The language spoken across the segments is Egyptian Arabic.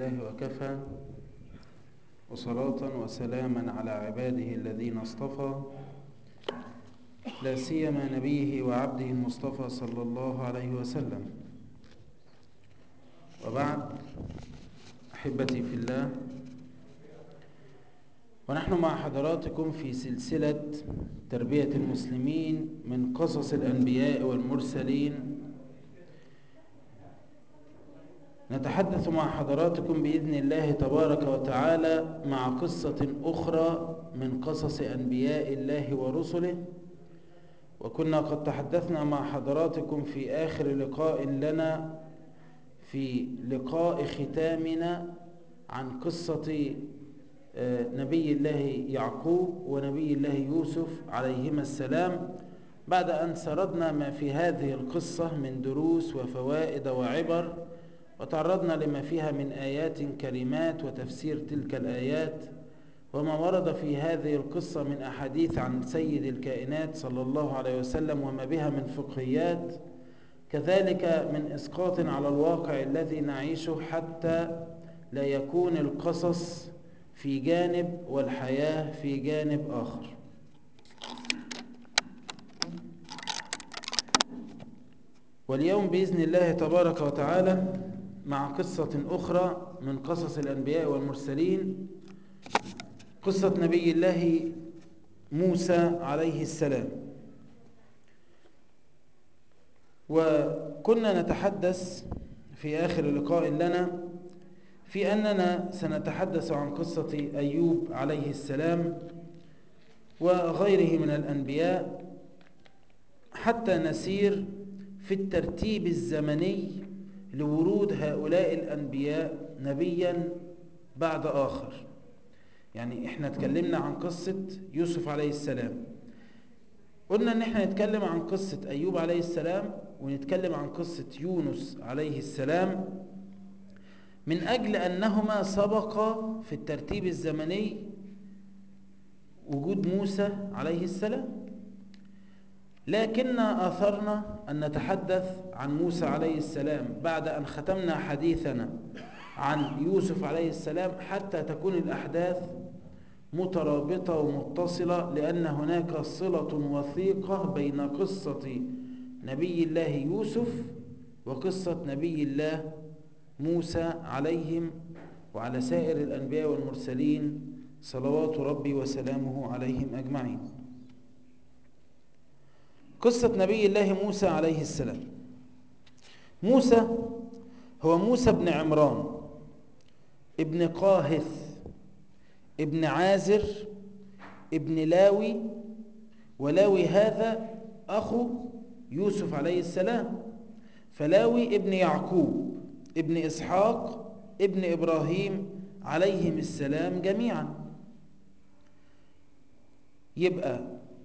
لله وكفى وصلاة وسلاما على عباده الذين اصطفى لا سيما نبيه وعبده المصطفى صلى الله عليه وسلم وبعد أحبتي في الله ونحن مع حضراتكم في سلسلة تربية المسلمين من قصص الأنبياء والمرسلين نتحدث مع حضراتكم بإذن الله تبارك وتعالى مع قصة أخرى من قصص أنبياء الله ورسله وكنا قد تحدثنا مع حضراتكم في آخر لقاء لنا في لقاء ختامنا عن قصة نبي الله يعقوب ونبي الله يوسف عليهما السلام بعد أن سردنا ما في هذه القصة من دروس وفوائد وعبر وتعرضنا لما فيها من آيات كريمات وتفسير تلك الآيات وما ورد في هذه القصة من أحاديث عن سيد الكائنات صلى الله عليه وسلم وما بها من فقهيات كذلك من إسقاط على الواقع الذي نعيشه حتى لا يكون القصص في جانب والحياة في جانب آخر واليوم بإذن الله تبارك وتعالى مع قصة أخرى من قصص الأنبياء والمرسلين قصة نبي الله موسى عليه السلام وكنا نتحدث في آخر لقاء لنا في أننا سنتحدث عن قصة أيوب عليه السلام وغيره من الأنبياء حتى نسير في الترتيب الزمني لورود هؤلاء الأنبياء نبيا بعد آخر يعني احنا اتكلمنا عن قصة يوسف عليه السلام قلنا ان احنا نتكلم عن قصة أيوب عليه السلام ونتكلم عن قصة يونس عليه السلام من أجل أنهما سبقا في الترتيب الزمني وجود موسى عليه السلام لكن أثرنا أن نتحدث عن موسى عليه السلام بعد أن ختمنا حديثنا عن يوسف عليه السلام حتى تكون الأحداث مترابطة ومتصلة لأن هناك صلة وثيقة بين قصة نبي الله يوسف وقصة نبي الله موسى عليهم وعلى سائر الأنبياء والمرسلين صلوات ربي وسلامه عليهم أجمعين قصة نبي الله موسى عليه السلام موسى هو موسى بن عمران ابن قاهث ابن عازر ابن لاوي ولاوي هذا أخو يوسف عليه السلام فلاوي ابن يعقوب ابن إسحاق ابن إبراهيم عليهم السلام جميعا يبقى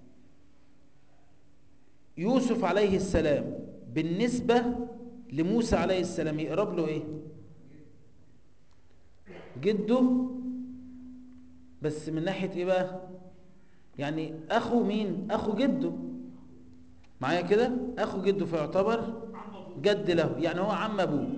يوسف عليه السلام بالنسبة لموسى عليه السلام يقرب له ايه جده بس من ناحية ايه بقى يعني اخو مين اخو جده معايا كده اخو جده فيعتبر جد له يعني هو عم ابوه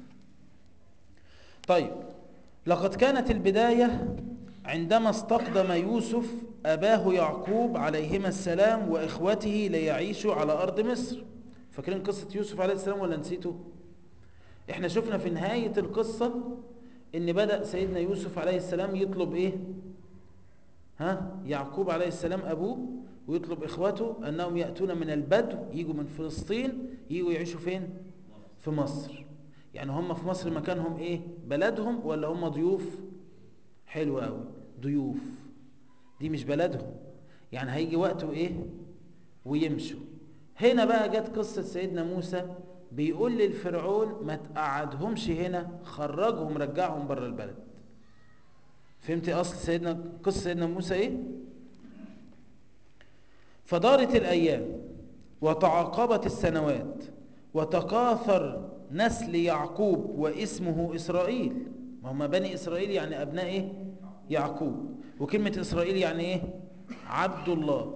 طيب لقد كانت البداية عندما استقدم يوسف أباه يعقوب عليهما السلام وإخوته ليعيشوا على أرض مصر فاكرين قصة يوسف عليه السلام ولا نسيته احنا شفنا في نهاية القصة ان بدأ سيدنا يوسف عليه السلام يطلب ايه ها يعقوب عليه السلام أبوه ويطلب إخوته أنهم يأتون من البدو يجوا من فلسطين يجوا يعيشوا فين في مصر يعني هم في مصر مكانهم ايه بلدهم ولا هم ضيوف حلو قوي ضيوف دي مش بلدهم يعني هيجي وقت وايه ويمشوا هنا بقى جت قصة سيدنا موسى بيقول للفرعون ما تقعدهمش هنا خرجهم رجعهم بره البلد فهمت اصل سيدنا قصة سيدنا موسى ايه فدارت الايام وتعاقبت السنوات وتكاثر نسل يعقوب واسمه إسرائيل ما هم بني إسرائيل يعني أبناء إيه؟ يعقوب وكلمة إسرائيل يعني إيه؟ عبد الله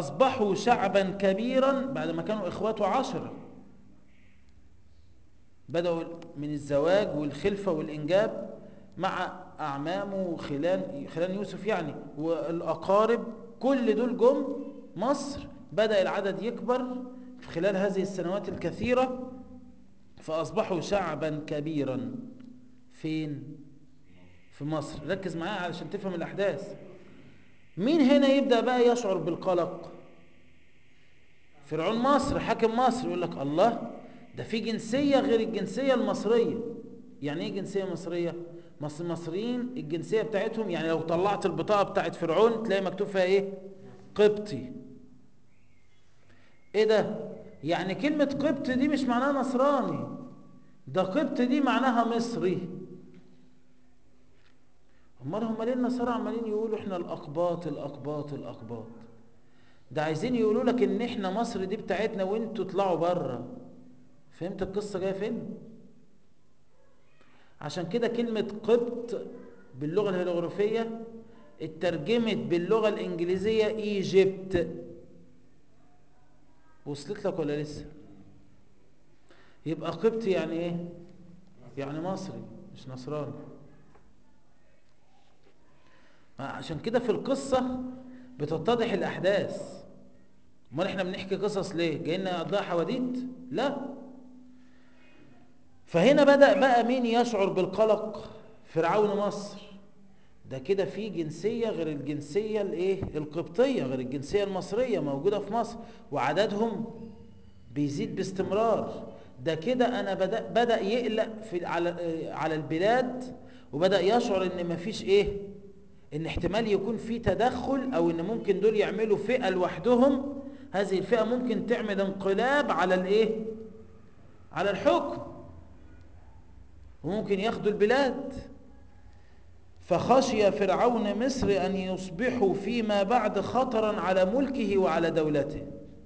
فأصبحوا شعبا كبيرا بعد ما كانوا إخواته عشرة بدأوا من الزواج والخلفة والإنجاب مع أعمامه وخلان خلان يوسف يعني والأقارب كل دول جم مصر بدأ العدد يكبر في خلال هذه السنوات الكثيرة فأصبحوا شعبا كبيرا فين؟ في مصر ركز معايا علشان تفهم الأحداث مين هنا يبدأ بقى يشعر بالقلق فرعون مصر حاكم مصر يقول لك الله ده في جنسية غير الجنسية المصرية يعني ايه جنسية مصرية مصر مصريين الجنسية بتاعتهم يعني لو طلعت البطاقة بتاعت فرعون تلاقي مكتوب فيها ايه قبطي ايه ده يعني كلمة قبط دي مش معناها نصراني ده قبط دي معناها مصري امال هم ليه النصارى عمالين يقولوا احنا الاقباط الاقباط الاقباط ده عايزين يقولوا لك ان احنا مصر دي بتاعتنا وانتوا اطلعوا بره فهمت القصه جايه فين عشان كده كلمه قبط باللغه الهيروغليفيه اترجمت باللغه الانجليزيه ايجيبت وصلت لك ولا لسه يبقى قبط يعني ايه يعني مصري مش نصراني عشان كده في القصة بتتضح الأحداث امال احنا بنحكي قصص ليه جايين نقضيها حواديت لا فهنا بدأ بقى مين يشعر بالقلق فرعون مصر ده كده في جنسية غير الجنسية الايه القبطية غير الجنسية المصرية موجودة في مصر وعددهم بيزيد باستمرار ده كده انا بدأ, بدأ يقلق في على على البلاد وبدأ يشعر ان مفيش ايه ان احتمال يكون في تدخل او ان ممكن دول يعملوا فئة لوحدهم هذه الفئة ممكن تعمل انقلاب على الايه على الحكم وممكن ياخدوا البلاد فخشي فرعون مصر ان يصبحوا فيما بعد خطرا على ملكه وعلى دولته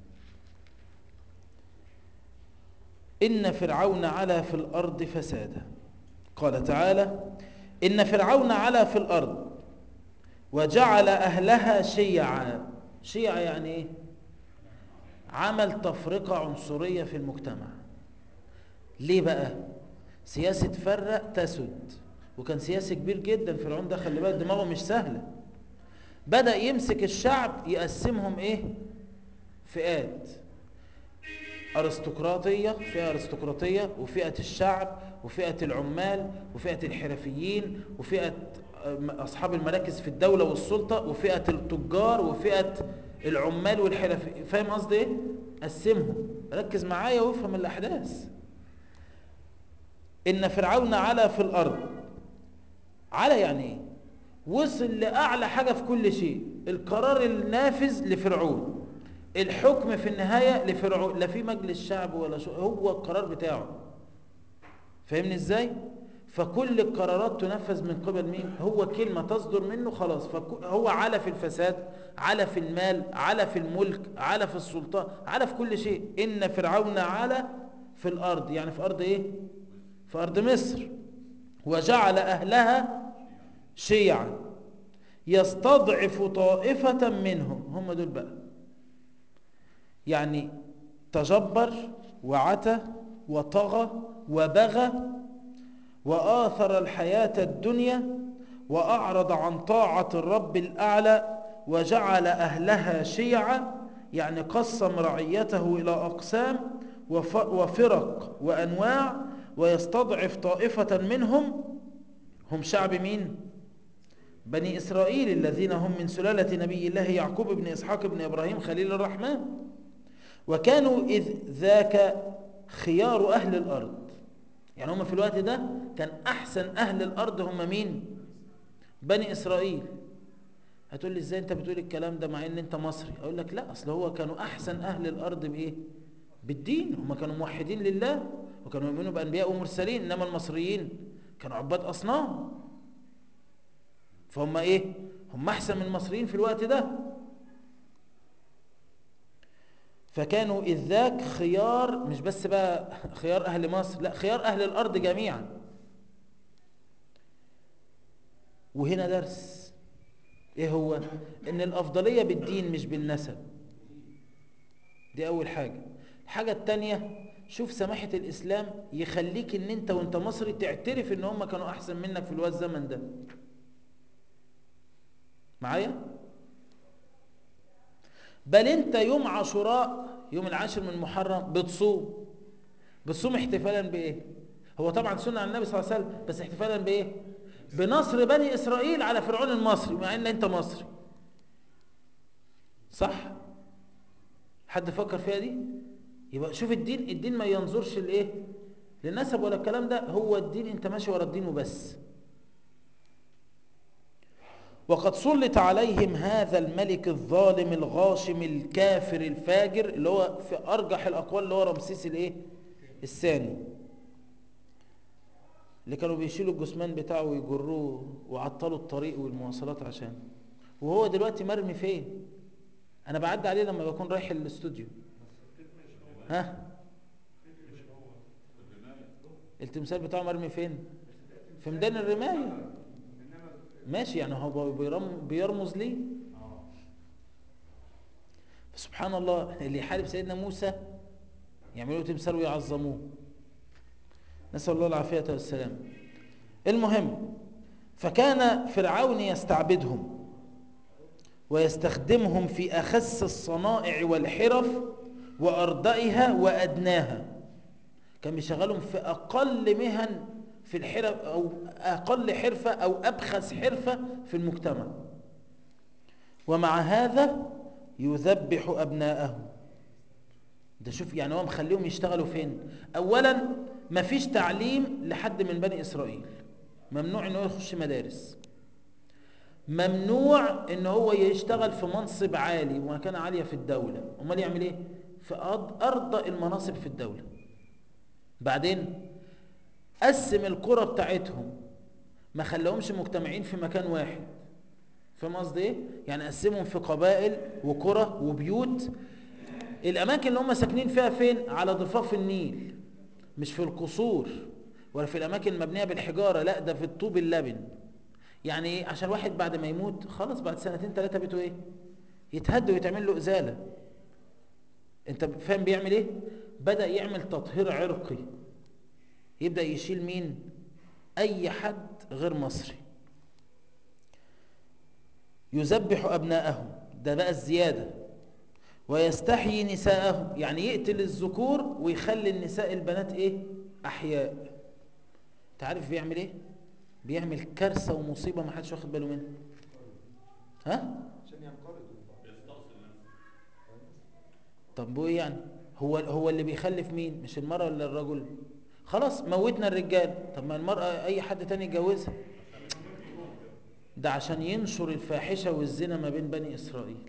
ان فرعون علا في الارض فسادا قال تعالى ان فرعون علا في الارض وجعل أهلها شيعا شيعا يعني إيه؟ عمل تفرقة عنصرية في المجتمع ليه بقى؟ سياسة فرق تسد وكان سياسي كبير جدا فرعون ده خلي بالك دماغه مش سهلة بدأ يمسك الشعب يقسمهم إيه؟ فئات أرستقراطية فئة أرستقراطية وفئة الشعب وفئة العمال وفئة الحرفيين وفئة أصحاب المراكز في الدولة والسلطة وفئة التجار وفئة العمال والحرفي فاهم قصدي ايه؟ قسمهم ركز معايا وافهم الأحداث إن فرعون علا في الأرض علا يعني ايه؟ وصل لأعلى حاجة في كل شيء القرار النافذ لفرعون الحكم في النهاية لفرعون لا في مجلس شعب ولا شو هو القرار بتاعه فاهمني ازاي؟ فكل القرارات تنفذ من قبل مين هو كلمة تصدر منه خلاص فهو على في الفساد على في المال على في الملك على في السلطان على في كل شيء إن فرعون على في الأرض يعني في أرض إيه في أرض مصر وجعل أهلها شيعا يستضعف طائفة منهم هم دول بقى يعني تجبر وعتى وطغى وبغى وآثر الحياة الدنيا وأعرض عن طاعة الرب الأعلى وجعل أهلها شيعا يعني قسم رعيته إلى أقسام وفرق وأنواع ويستضعف طائفة منهم هم شعب مين؟ بني إسرائيل الذين هم من سلالة نبي الله يعقوب بن إسحاق بن إبراهيم خليل الرحمن وكانوا إذ ذاك خيار أهل الأرض يعني هم في الوقت ده كان أحسن أهل الأرض هم مين بني إسرائيل هتقول لي إزاي أنت بتقول الكلام ده مع أن أنت مصري أقول لك لا أصل هو كانوا أحسن أهل الأرض بإيه بالدين هم كانوا موحدين لله وكانوا يؤمنوا بأنبياء ومرسلين إنما المصريين كانوا عباد أصنام فهم إيه هم أحسن من المصريين في الوقت ده فكانوا إذ ذاك خيار مش بس بقى خيار أهل مصر لا خيار أهل الأرض جميعا وهنا درس إيه هو إن الأفضلية بالدين مش بالنسب دي أول حاجة الحاجة التانية شوف سماحة الإسلام يخليك إن أنت وأنت مصري تعترف إن هم كانوا أحسن منك في الوقت الزمن ده معايا؟ بل أنت يوم عاشوراء يوم العاشر من محرم بتصوم بتصوم احتفالا بإيه؟ هو طبعا سنة عن النبي صلى الله عليه وسلم بس احتفالا بإيه؟ بنصر بني إسرائيل على فرعون المصري مع إن أنت مصري صح؟ حد فكر فيها دي؟ يبقى شوف الدين الدين ما ينظرش لايه للنسب ولا الكلام ده هو الدين انت ماشي ورا الدين وبس وقد سلط عليهم هذا الملك الظالم الغاشم الكافر الفاجر اللي هو في ارجح الاقوال اللي هو رمسيس الايه الثاني اللي كانوا بيشيلوا الجثمان بتاعه ويجروه وعطلوا الطريق والمواصلات عشان وهو دلوقتي مرمي فين انا بعدي عليه لما بكون رايح الاستوديو ها التمثال بتاعه مرمي فين في ميدان الرماية ماشي يعني هو بيرم بيرمز ليه سبحان الله اللي يحارب سيدنا موسى يعملوا تمثال ويعظموه نسأل الله العافية والسلام المهم فكان فرعون يستعبدهم ويستخدمهم في أخس الصنائع والحرف وأرضائها وأدناها كان بيشغلهم في أقل مهن في الحرف أو أقل حرفة أو أبخس حرفة في المجتمع ومع هذا يذبح أبناءه ده شوف يعني هو مخليهم يشتغلوا فين أولا مفيش تعليم لحد من بني إسرائيل ممنوع انه يخش مدارس ممنوع ان هو يشتغل في منصب عالي ومكانة عالية في الدولة امال يعمل ايه في ارضى المناصب في الدولة بعدين قسم القرى بتاعتهم ما خلاهمش مجتمعين في مكان واحد فاهم قصدي ايه يعني قسمهم في قبائل وقرى وبيوت الاماكن اللي هم ساكنين فيها فين على ضفاف النيل مش في القصور ولا في الاماكن المبنيه بالحجاره لا ده في الطوب اللبن يعني ايه عشان واحد بعد ما يموت خلاص بعد سنتين ثلاثه بيته ايه يتهد ويتعمل له ازاله انت فاهم بيعمل ايه بدا يعمل تطهير عرقي يبدا يشيل مين اي حد غير مصري يذبح ابناءهم ده بقى الزياده ويستحيي نساءهم يعني يقتل الذكور ويخلي النساء البنات ايه احياء تعرف بيعمل ايه بيعمل كارثه ومصيبه ما حدش واخد باله منها ها عشان ينقرضوا طب وايه يعني هو هو اللي بيخلف مين مش المراه ولا الرجل خلاص موتنا الرجال طب ما المراه اي حد تاني يتجوزها ده عشان ينشر الفاحشه والزنا ما بين بني اسرائيل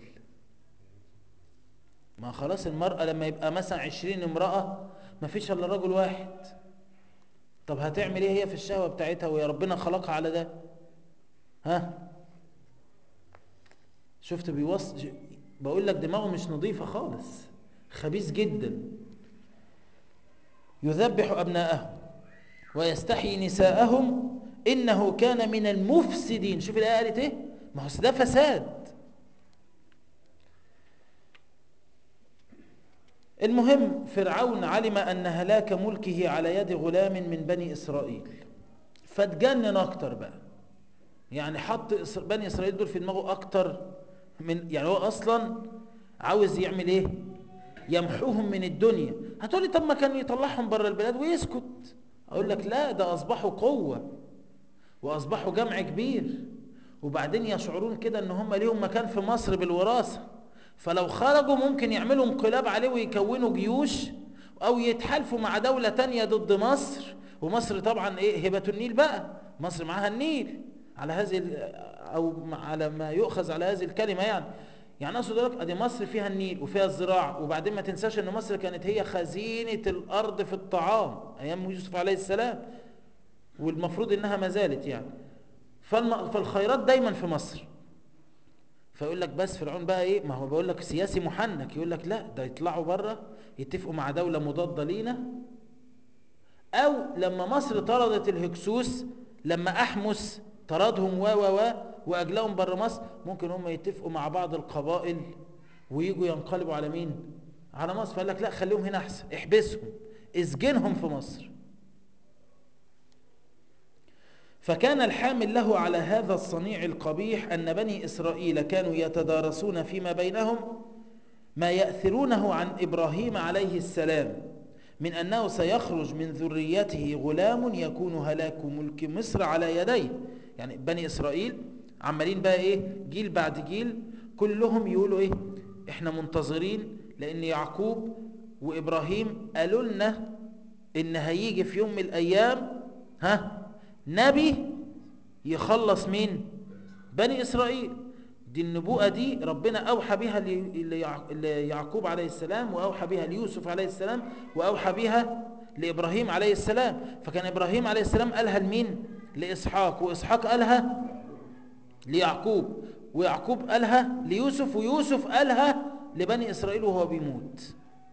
ما خلاص المرأة لما يبقى مثلا عشرين امرأة ما فيش الا رجل واحد طب هتعمل ايه هي في الشهوة بتاعتها ويا ربنا خلقها على ده ها شفت بيوص بقول لك دماغه مش نظيفة خالص خبيث جدا يذبح أبناءهم ويستحيي نساءهم إنه كان من المفسدين شوف الآية قالت إيه ما هو ده فساد المهم فرعون علم أن هلاك ملكه على يد غلام من بني إسرائيل فاتجنن أكتر بقى يعني حط إسر- بني إسرائيل دول في دماغه أكتر من يعني هو أصلا عاوز يعمل إيه يمحوهم من الدنيا هتقولي طب ما كان يطلعهم بره البلاد ويسكت أقول لك لا ده أصبحوا قوة وأصبحوا جمع كبير وبعدين يشعرون كده ان هم ليهم مكان في مصر بالوراثة فلو خرجوا ممكن يعملوا انقلاب عليه ويكونوا جيوش او يتحالفوا مع دولة تانية ضد مصر ومصر طبعا ايه هبة النيل بقى مصر معاها النيل على هذه ال- او مع- على ما يؤخذ على هذه الكلمة يعني يعني اقصد لك ادي مصر فيها النيل وفيها الزراعة وبعدين ما تنساش ان مصر كانت هي خزينة الارض في الطعام ايام يوسف عليه السلام والمفروض انها ما زالت يعني فالم... فالخيرات دايما في مصر فيقول لك بس فرعون بقى ايه ما هو بقول لك سياسي محنك يقول لك لا ده يطلعوا بره يتفقوا مع دولة مضادة لينا او لما مصر طردت الهكسوس لما احمس طردهم و و و واجلاهم بره مصر ممكن هم يتفقوا مع بعض القبائل ويجوا ينقلبوا على مين على مصر فقال لك لا خليهم هنا احسن احبسهم اسجنهم في مصر فكان الحامل له على هذا الصنيع القبيح أن بني إسرائيل كانوا يتدارسون فيما بينهم ما يأثرونه عن إبراهيم عليه السلام من أنه سيخرج من ذريته غلام يكون هلاك ملك مصر على يديه يعني بني إسرائيل عمالين بقى إيه جيل بعد جيل كلهم يقولوا إيه إحنا منتظرين لأن يعقوب وإبراهيم قالوا لنا إن هيجي في يوم من الأيام ها نبي يخلص مين بني إسرائيل دي النبوءة دي ربنا أوحى بها ليعقوب عليه السلام وأوحى بها ليوسف عليه السلام وأوحى بها لإبراهيم عليه السلام فكان إبراهيم عليه السلام قالها لمين لإسحاق وإسحاق قالها ليعقوب ويعقوب قالها ليوسف ويوسف قالها لبني إسرائيل وهو بيموت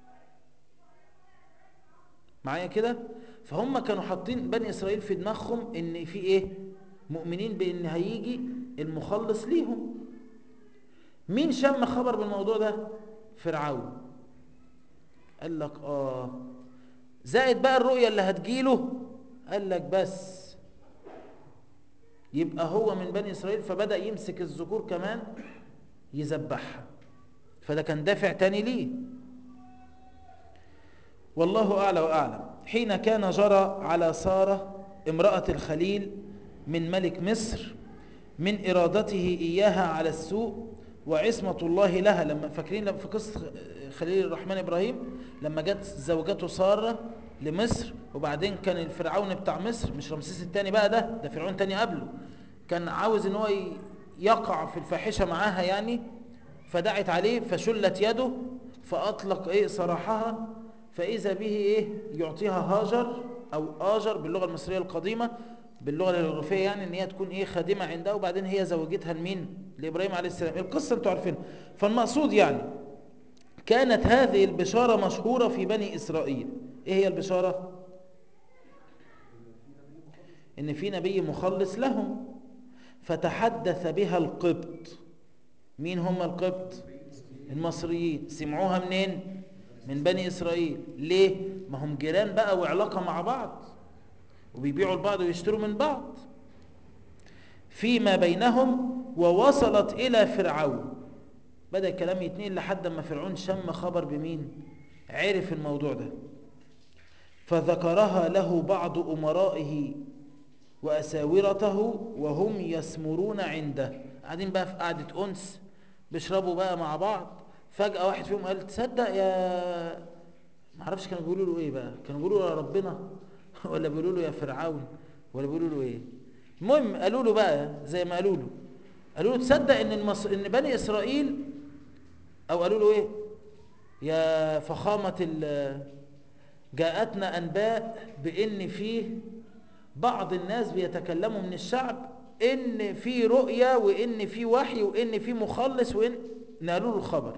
معايا كده فهم كانوا حاطين بني إسرائيل في دماغهم إن في إيه مؤمنين بإن هيجي المخلص ليهم مين شم خبر بالموضوع ده فرعون قال لك آه زائد بقى الرؤية اللي هتجيله قال لك بس يبقى هو من بني إسرائيل فبدأ يمسك الذكور كمان يذبحها فده كان دافع تاني ليه والله أعلى وأعلم حين كان جرى على سارة امرأة الخليل من ملك مصر من إرادته إياها على السوء وعصمة الله لها لما فاكرين لما في قصة خليل الرحمن إبراهيم لما جت زوجته سارة لمصر وبعدين كان الفرعون بتاع مصر مش رمسيس الثاني بقى ده ده فرعون تاني قبله كان عاوز ان هو يقع في الفاحشة معاها يعني فدعت عليه فشلت يده فأطلق ايه سراحها فإذا به ايه يعطيها هاجر أو آجر باللغة المصرية القديمة باللغة الهيروغليفية يعني ان هي تكون ايه خادمة عندها وبعدين هي زوجتها لمين لإبراهيم عليه السلام القصة انتوا عارفينها فالمقصود يعني كانت هذه البشارة مشهورة في بني إسرائيل ايه هي البشارة ان في نبي مخلص لهم فتحدث بها القبط مين هم القبط المصريين سمعوها منين من بني إسرائيل ليه ما هم جيران بقى وعلاقة مع بعض وبيبيعوا البعض ويشتروا من بعض فيما بينهم ووصلت إلى فرعون بدأ الكلام يتنقل لحد ما فرعون شم خبر بمين عرف الموضوع ده فذكرها له بعض أمرائه وأساورته وهم يسمرون عنده قاعدين بقى في قعدة أنس بيشربوا بقى مع بعض فجأة واحد فيهم قال تصدق يا ما اعرفش كانوا بيقولوا له ايه بقى كانوا بيقولوا له يا ربنا ولا بيقولوا له يا فرعون ولا بيقولوا له ايه المهم قالوا له بقى زي ما قالوا له قالوا له تصدق ان المص... ان بني اسرائيل او قالوا له ايه يا فخامة ال... جاءتنا انباء بان فيه بعض الناس بيتكلموا من الشعب ان في رؤيا وان في وحي وان في مخلص وان نقلوا له الخبر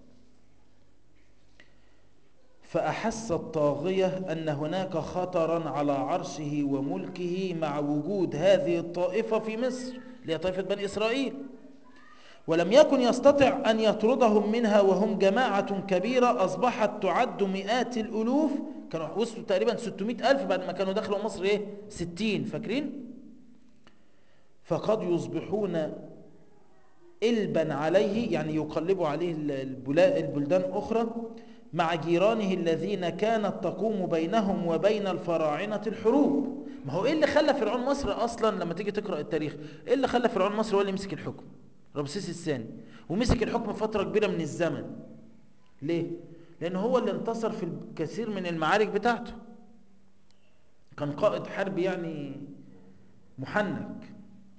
فأحس الطاغية أن هناك خطرا على عرشه وملكه مع وجود هذه الطائفة في مصر اللي هي طائفة بني إسرائيل ولم يكن يستطع أن يطردهم منها وهم جماعة كبيرة أصبحت تعد مئات الألوف كانوا وصلوا تقريبا 600 ألف بعد ما كانوا دخلوا مصر إيه 60 فاكرين فقد يصبحون إلبا عليه يعني يقلبوا عليه البلدان أخرى مع جيرانه الذين كانت تقوم بينهم وبين الفراعنة الحروب ما هو إيه اللي خلى فرعون مصر أصلا لما تيجي تقرأ التاريخ إيه اللي خلى فرعون مصر هو اللي يمسك الحكم رمسيس الثاني ومسك الحكم فترة كبيرة من الزمن ليه؟ لأنه هو اللي انتصر في الكثير من المعارك بتاعته كان قائد حرب يعني محنك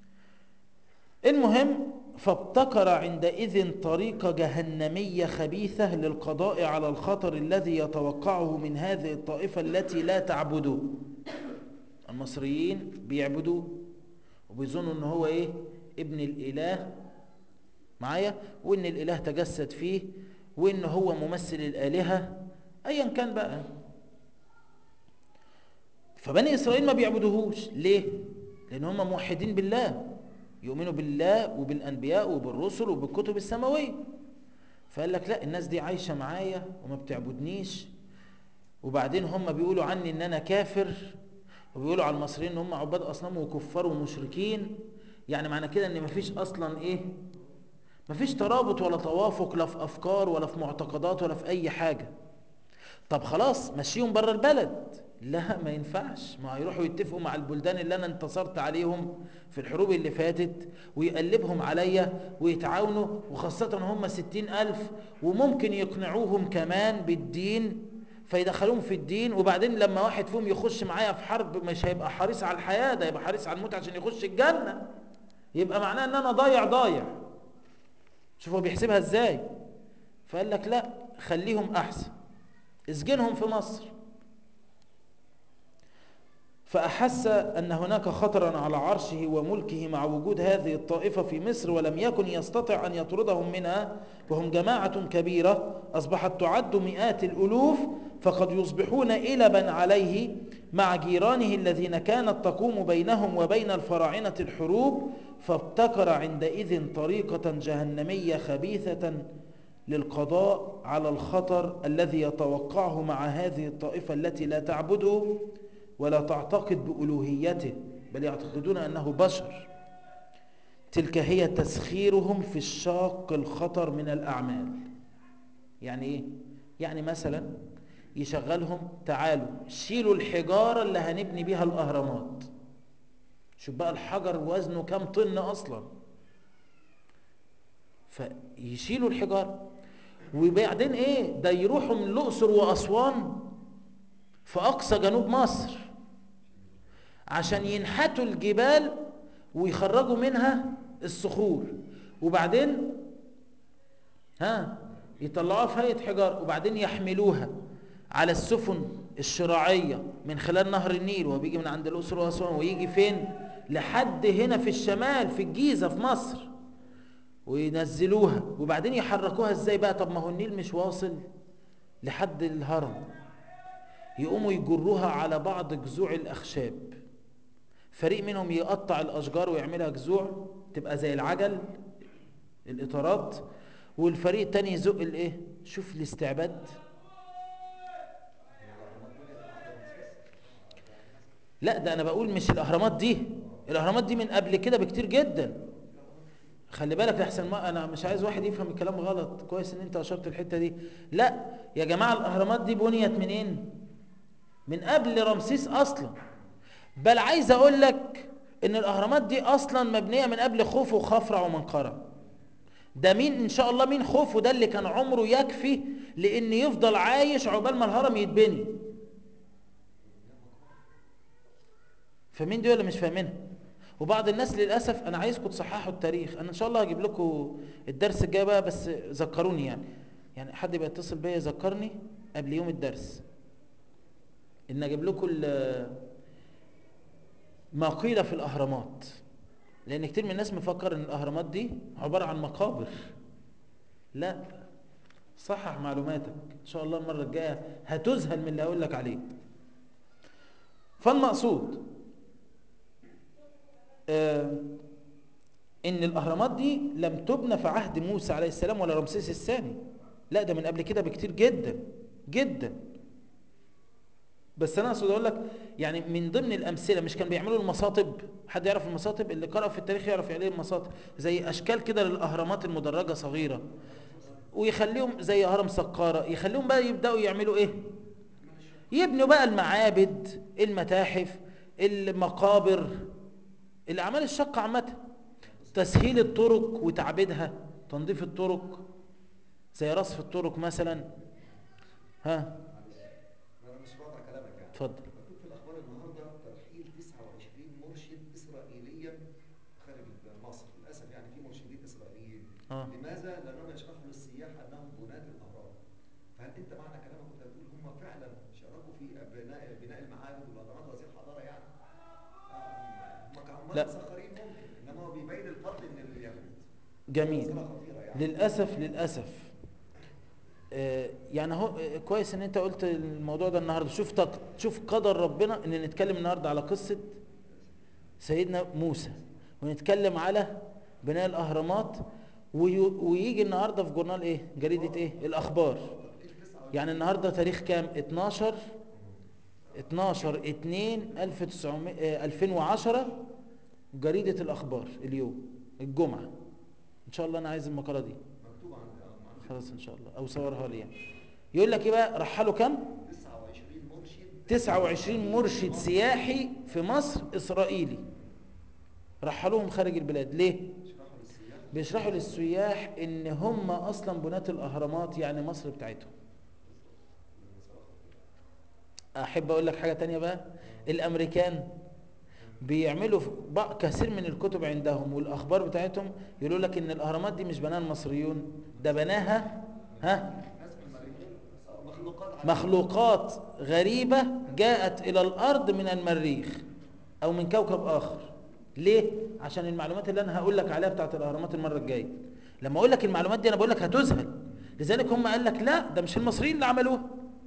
المهم فابتكر عندئذ طريقة جهنمية خبيثة للقضاء على الخطر الذي يتوقعه من هذه الطائفة التي لا تعبده المصريين بيعبدوا وبيظنوا ان هو ايه ابن الاله معايا وان الاله تجسد فيه وان هو ممثل الالهة ايا كان بقى فبني اسرائيل ما بيعبدوهوش ليه لان هم موحدين بالله يؤمنوا بالله وبالأنبياء وبالرسل وبالكتب السماوية فقال لك لا الناس دي عايشة معايا وما بتعبدنيش وبعدين هم بيقولوا عني ان انا كافر وبيقولوا على المصريين ان هم عباد اصنام وكفار ومشركين يعني معنى كده ان مفيش اصلا ايه مفيش ترابط ولا توافق لا في افكار ولا في معتقدات ولا في اي حاجة طب خلاص مشيهم بره البلد لا ما ينفعش ما هيروحوا يتفقوا مع البلدان اللي انا انتصرت عليهم في الحروب اللي فاتت ويقلبهم عليا ويتعاونوا وخاصة هم ستين ألف وممكن يقنعوهم كمان بالدين فيدخلوهم في الدين وبعدين لما واحد فيهم يخش معايا في حرب مش هيبقى حريص على الحياة ده يبقى حريص على الموت عشان يخش الجنة يبقى معناه ان انا ضايع ضايع شوفوا بيحسبها ازاي فقال لك لا خليهم احسن اسجنهم في مصر فأحس أن هناك خطرا على عرشه وملكه مع وجود هذه الطائفة في مصر ولم يكن يستطع أن يطردهم منها وهم جماعة كبيرة أصبحت تعد مئات الألوف فقد يصبحون إلبا عليه مع جيرانه الذين كانت تقوم بينهم وبين الفراعنة الحروب فابتكر عندئذ طريقة جهنمية خبيثة للقضاء على الخطر الذي يتوقعه مع هذه الطائفة التي لا تعبده ولا تعتقد بألوهيته بل يعتقدون أنه بشر تلك هي تسخيرهم في الشاق الخطر من الأعمال يعني إيه؟ يعني مثلا يشغلهم تعالوا شيلوا الحجارة اللي هنبني بيها الأهرامات شوف بقى الحجر وزنه كام طن أصلا فيشيلوا الحجارة وبعدين إيه ده يروحوا من الأقصر وأسوان في أقصى جنوب مصر عشان ينحتوا الجبال ويخرجوا منها الصخور وبعدين ها يطلعوها في هيئة حجار وبعدين يحملوها على السفن الشراعية من خلال نهر النيل وهو بيجي من عند الأقصر وأسوان ويجي فين لحد هنا في الشمال في الجيزة في مصر وينزلوها وبعدين يحركوها ازاي بقى طب ما هو النيل مش واصل لحد الهرم يقوموا يجروها على بعض جذوع الأخشاب فريق منهم يقطع الأشجار ويعملها جذوع تبقى زي العجل الإطارات والفريق التاني يزق الايه شوف الاستعباد لا ده انا بقول مش الاهرامات دي الاهرامات دي من قبل كده بكتير جدا خلي بالك لحسن ما انا مش عايز واحد يفهم الكلام غلط كويس ان انت اشرت الحته دي لا يا جماعه الاهرامات دي بنيت منين من قبل رمسيس اصلا بل عايز اقول لك ان الاهرامات دي اصلا مبنيه من قبل خوفو وخفرع ومنقره ده مين ان شاء الله مين خوفو ده اللي كان عمره يكفي لان يفضل عايش عقبال ما الهرم يتبني فمين دي ولا مش فاهمينها وبعض الناس للاسف انا عايزكم تصححوا التاريخ انا ان شاء الله هجيب لكم الدرس الجاي بقى بس ذكروني يعني يعني حد يبقى يتصل بيا يذكرني قبل يوم الدرس ان اجيب لكم ما قيل في الاهرامات لان كتير من الناس مفكر ان الاهرامات دي عباره عن مقابر لا صحح معلوماتك ان شاء الله المره الجايه هتذهل من اللي هقول لك عليه فالمقصود آه ان الاهرامات دي لم تبنى في عهد موسى عليه السلام ولا رمسيس الثاني لا ده من قبل كده بكتير جدا جدا بس انا اقصد اقول لك يعني من ضمن الامثله مش كان بيعملوا المصاطب حد يعرف المصاطب اللي قرأ في التاريخ يعرف يعني ايه المصاطب زي اشكال كده للاهرامات المدرجه صغيره ويخليهم زي هرم سقاره يخليهم بقى يبداوا يعملوا ايه يبنوا بقى المعابد المتاحف المقابر الاعمال الشاقه عامه تسهيل الطرق وتعبيدها تنظيف الطرق زي رصف الطرق مثلا ها اتفضل مكتوب في الاخبار النهارده ترحيل 29 مرشد اسرائيليا خارج مصر للاسف يعني في مرشدين اسرائيليين اه لماذا؟ لانهم يشرحوا للسياح انهم بناة الاهرام فهل انت معنى كلامك كنت هتقول هم فعلا شاركوا في بناء بناء المعابد والاهرامات وهذه الحضاره يعني آه، هم كعمال لا. مسخرين ممكن انما هو بيبين الفضل من اليهود جميل مسألة خطيره يعني للأسف للأسف آه، يعني هو آه، كويس ان انت قلت الموضوع ده النهارده شوف تق... شوف قدر ربنا ان نتكلم النهارده على قصة سيدنا موسى ونتكلم على بناء الاهرامات وي... ويجي النهارده في جورنال ايه جريدة ايه الاخبار ترحيل يعني النهاردة تاريخ كام 12 12 2 1900 آه، 2010 جريدة الأخبار اليوم الجمعة إن شاء الله أنا عايز المقالة دي مكتوب عند آه، عند خلاص إن شاء الله أو صورها لي يعني يقول لك إيه بقى رحلوا كام 29 مرشد 29 مرشد سياحي في مصر إسرائيلي رحلوهم خارج البلاد ليه شرحوا للسياح بيشرحوا للسياح ان هم اصلا بناة الاهرامات يعني مصر بتاعتهم احب اقول لك حاجة تانية بقى الامريكان بيعملوا في بق- كثير من الكتب عندهم والاخبار بتاعتهم يقولوا لك ان الاهرامات دي مش بناها المصريون ده بناها ها ناس من المريخ مخلوقات عادية. مخلوقات غريبة جاءت إلى الأرض من المريخ أو من كوكب آخر ليه؟ عشان المعلومات اللي أنا هقول لك عليها بتاعت الأهرامات المرة الجاية لما أقول لك المعلومات دي أنا بقول لك هتذهل لذلك هم قال لك لا ده مش المصريين اللي عملوها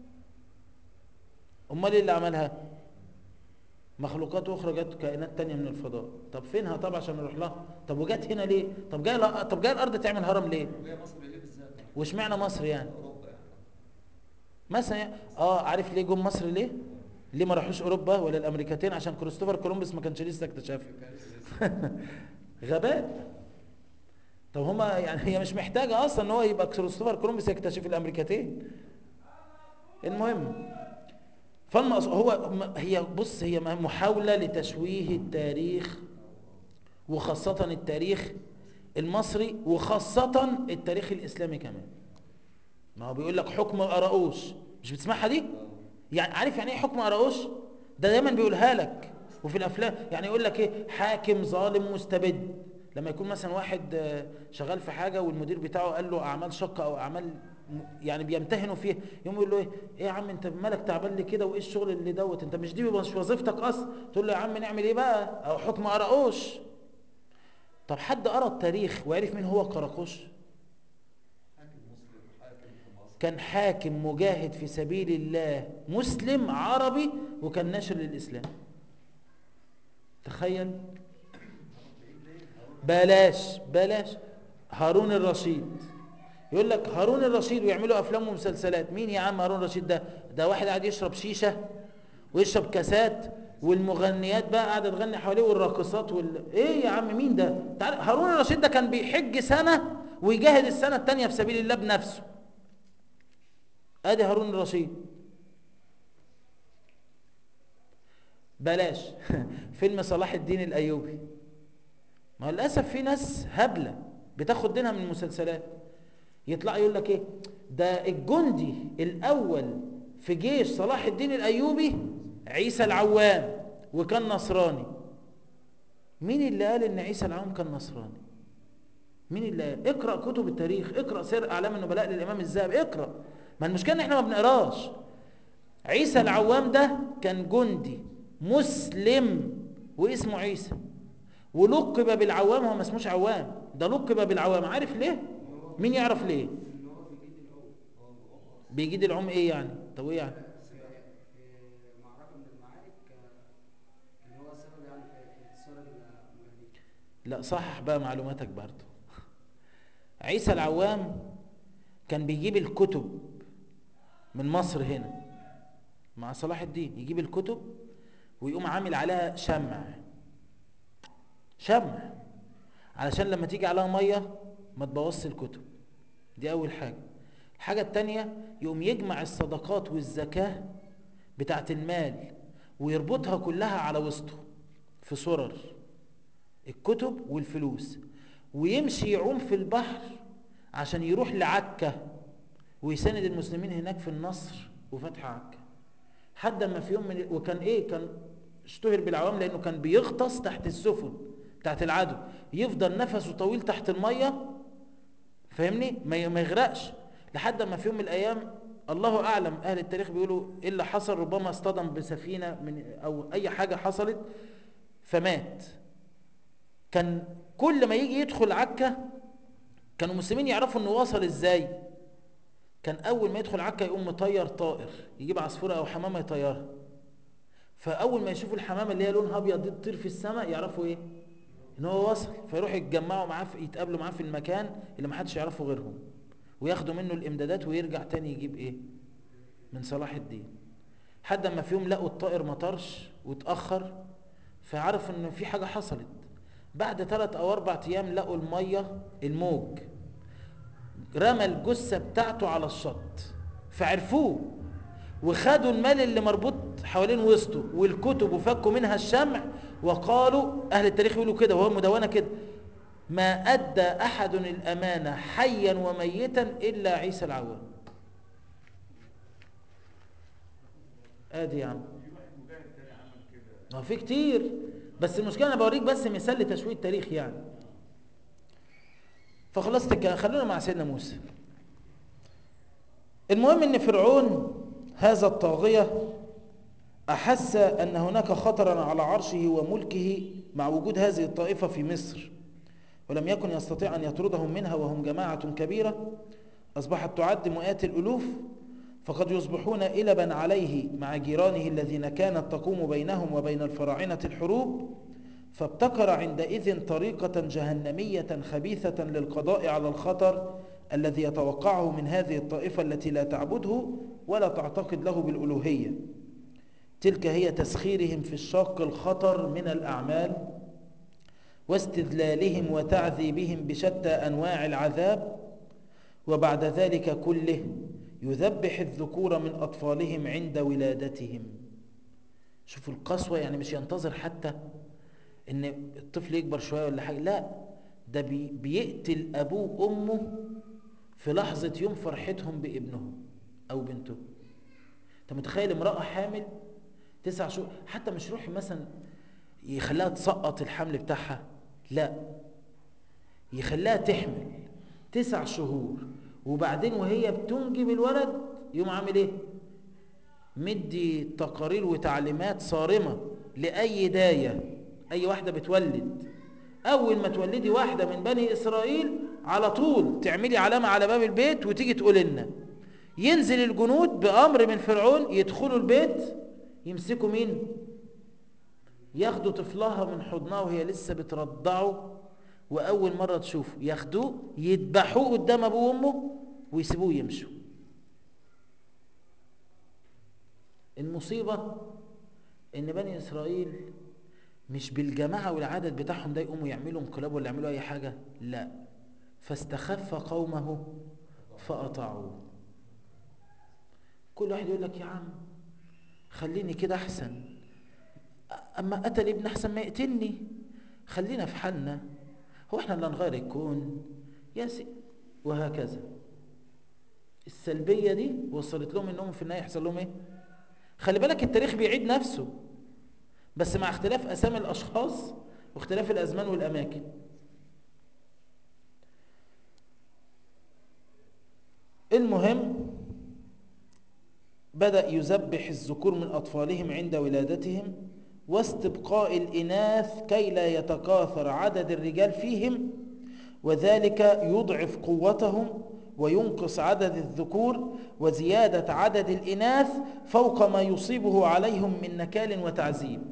أمال إيه اللي عملها؟ مخلوقات أخرى جت كائنات تانية من الفضاء طب فينها طب عشان نروح لها طب وجت هنا ليه؟ طب جاي طب جاي الأرض تعمل هرم ليه؟ وهي مصر ليه بالذات واشمعنى مصر يعني؟ اوروبا يعني مثلا يعني- اه عارف ليه جم مصر ليه ليه ما راحوش اوروبا ولا الامريكتين عشان كريستوفر كولومبوس ما كانش لسه اكتشفها غباء طب هما يعني هي مش محتاجه اصلا ان هو يبقى كريستوفر كولومبوس يكتشف الامريكتين المهم فالمقص هو م- هي بص هي محاوله لتشويه التاريخ وخاصه التاريخ المصري وخاصه التاريخ الاسلامي كمان ما هو بيقول لك حكم قراقوش مش بتسمعها دي يعني عارف يعني ايه حكم قراقوش ده دايما بيقولها لك وفي الافلام يعني يقول لك ايه حاكم ظالم مستبد لما يكون مثلا واحد آه، شغال في حاجه والمدير بتاعه قال له اعمال شقه او اعمال م- يعني بيمتهنوا فيها يقوم يقول له ايه ايه يا عم انت مالك تعبان لي كده وايه الشغل اللي دوت انت مش دي مش وظيفتك اصلا تقول له يا عم نعمل ايه بقى او حكم قراقوش طب حد قرا التاريخ وعرف مين هو قراقوش حاكم مسلم حاكم في مصر كان حاكم مجاهد في سبيل الله مسلم عربي وكان ناشر للإسلام تخيل بلاش بلاش هارون الرشيد يقول لك هارون الرشيد ويعملوا افلام ومسلسلات مين يا عم هارون الرشيد ده ده واحد قاعد يشرب شيشه ويشرب كاسات والمغنيات بقى قاعده تغني حواليه والراقصات وال ايه يا عم مين ده تعال هارون الرشيد ده كان بيحج سنه ويجاهد السنه الثانيه في سبيل الله بنفسه ادي هارون الرشيد بلاش فيلم صلاح الدين الايوبي ما هو للاسف في ناس هبله بتاخد دينها من المسلسلات يطلع يقول لك ايه ده الجندي الاول في جيش صلاح الدين الايوبي عيسى العوام وكان نصراني مين اللي قال ان عيسى العوام كان نصراني مين اللي قال اقرا كتب التاريخ اقرا سير اعلام النبلاء للامام الذهبي اقرا ما المشكله ان احنا ما بنقراش عيسى العوام ده كان جندي مسلم واسمه عيسى ولقب بالعوام هو ما اسموش عوام ده لقب بالعوام عارف ليه مين يعرف ليه ان هو بيجيد العود بيجيد العوم ايه يعني طب ايه يعني في في معركه من المعارك آه، اللي هو السبب يعني في في انتصار المجاهدين لا صحح بقى معلوماتك برضه عيسى العوام كان بيجيب الكتب من مصر هنا مع صلاح الدين يجيب الكتب ويقوم عامل عليها شمع شمع علشان لما تيجي عليها ميه ما تبوظش الكتب دي اول حاجه الحاجه التانية يقوم يجمع الصدقات والزكاه بتاعت المال ويربطها كلها على وسطه في سرر الكتب والفلوس ويمشي يعوم في البحر عشان يروح لعكا ويساند المسلمين هناك في النصر وفتح عكا حد ما في يوم من وكان ايه كان اشتهر بالعوام لانه كان بيغطس تحت السفن بتاعت العدو يفضل نفسه طويل تحت الميه فاهمني ما ما يغرقش لحد ما في يوم من الايام الله اعلم اهل التاريخ بيقولوا ايه اللي حصل ربما اصطدم بسفينه من او اي حاجه حصلت فمات كان كل ما يجي يدخل عكا كانوا المسلمين يعرفوا انه وصل ازاي كان اول ما يدخل عكا يقوم مطير طائر يجيب عصفوره او حمامه يطيرها فاول ما يشوفوا الحمامه اللي هي لونها ابيض دي تطير في السماء يعرفوا ايه ان هو وصل فيروحوا يتجمعوا معاه في يتقابلوا معاه في المكان اللي ما حدش يعرفه غيرهم وياخدوا منه الامدادات ويرجع تاني يجيب ايه من صلاح الدين حد ما في يوم لقوا الطائر مطرش واتأخر فعرف ان في حاجة حصلت بعد ثلاث او اربع ايام لقوا المية الموج رمى الجثة بتاعته على الشط فعرفوه وخدوا المال اللي مربوط حوالين وسطه والكتب وفكوا منها الشمع وقالوا اهل التاريخ يقولوا كده وهو مدونة كده ما ادى احد الامانة حيا وميتا الا عيسى العوام ادي يا عم في واحد مجاهد تاني عمل كده هو في كتير بس المشكله انا بوريك بس مثال لتشويه التاريخ يعني فخلصت الكلام خلونا مع سيدنا موسى المهم ان فرعون هذا الطاغيه احس ان هناك خطرا على عرشه وملكه مع وجود هذه الطائفه في مصر ولم يكن يستطيع ان يطردهم منها وهم جماعه كبيره اصبحت تعد مئات الالوف فقد يصبحون إلبا عليه مع جيرانه الذين كانت تقوم بينهم وبين الفراعنة الحروب فابتكر عندئذ طريقة جهنمية خبيثة للقضاء على الخطر الذي يتوقعه من هذه الطائفة التي لا تعبده ولا تعتقد له بالألوهية تلك هي تسخيرهم في الشاق الخطر من الأعمال واستذلالهم وتعذيبهم بشتى أنواع العذاب وبعد ذلك كله يذبح الذكور من أطفالهم عند ولادتهم شوفوا القسوة يعني مش ينتظر حتى ان الطفل يكبر شوية ولا حاجة لا ده بي بيقتل أبوه وأمه في لحظة يوم فرحتهم بابنهم أو بنته انت متخيل امرأة حامل تسع شهور حتى مش روح مثلا يخليها تسقط الحمل بتاعها لا يخليها تحمل تسع شهور وبعدين وهي بتنجب الولد يقوم عامل ايه مدي تقارير وتعليمات صارمة لأي داية أي واحدة بتولد أول ما تولدي واحدة من بني إسرائيل على طول تعملي علامة على باب البيت وتيجي تقول لنا ينزل الجنود بأمر من فرعون يدخلوا البيت يمسكوا مين ياخدوا طفلها من حضنها وهي لسه بترضعه وأول مرة تشوفه ياخدوه يذبحوه قدام أبوه وأمه ويسيبوه يمشوا المصيبة إن بني إسرائيل مش بالجماعة والعدد بتاعهم ده يقوموا يعملوا انقلاب ولا يعملوا أي حاجة لا فاستخف قومه فأطاعوه كل واحد يقول لك يا عم خليني كده أحسن أما قتل ابن أحسن ما يقتلني خلينا في حالنا هو احنا اللي هنغير الكون يا سي وهكذا السلبية دي وصلت لهم انهم في النهاية يحصل لهم ايه خلي بالك التاريخ بيعيد نفسه بس مع اختلاف اسامي الاشخاص واختلاف الازمان والاماكن المهم بدأ يذبح الذكور من أطفالهم عند ولادتهم واستبقاء الإناث كي لا يتكاثر عدد الرجال فيهم وذلك يضعف قوتهم وينقص عدد الذكور وزيادة عدد الإناث فوق ما يصيبه عليهم من نكال وتعذيب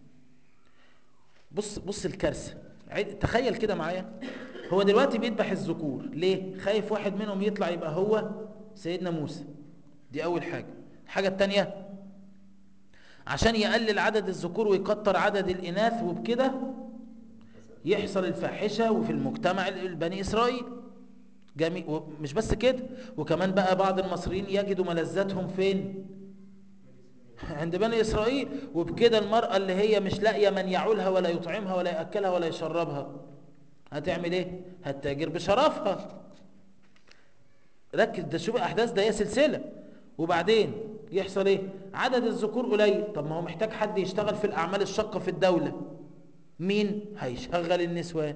بص بص الكارثة تخيل كده معايا هو دلوقتي بيذبح الذكور ليه خايف واحد منهم يطلع يبقى هو سيدنا موسى دي أول حاجة الحاجة التانية عشان يقلل عدد الذكور ويكتر عدد الإناث وبكده يحصل الفاحشة وفي المجتمع البني إسرائيل جميع مش بس كده وكمان بقى بعض المصريين يجدوا ملذاتهم فين عند بني إسرائيل وبكده المرأة اللي هي مش لاقية من يعولها ولا يطعمها ولا يأكلها ولا يشربها هتعمل ايه هتتاجر بشرفها ركز ده شوف الاحداث ده هي سلسله وبعدين يحصل ايه عدد الذكور قليل طب ما هو محتاج حد يشتغل في الاعمال الشاقه في الدوله مين هيشغل النسوان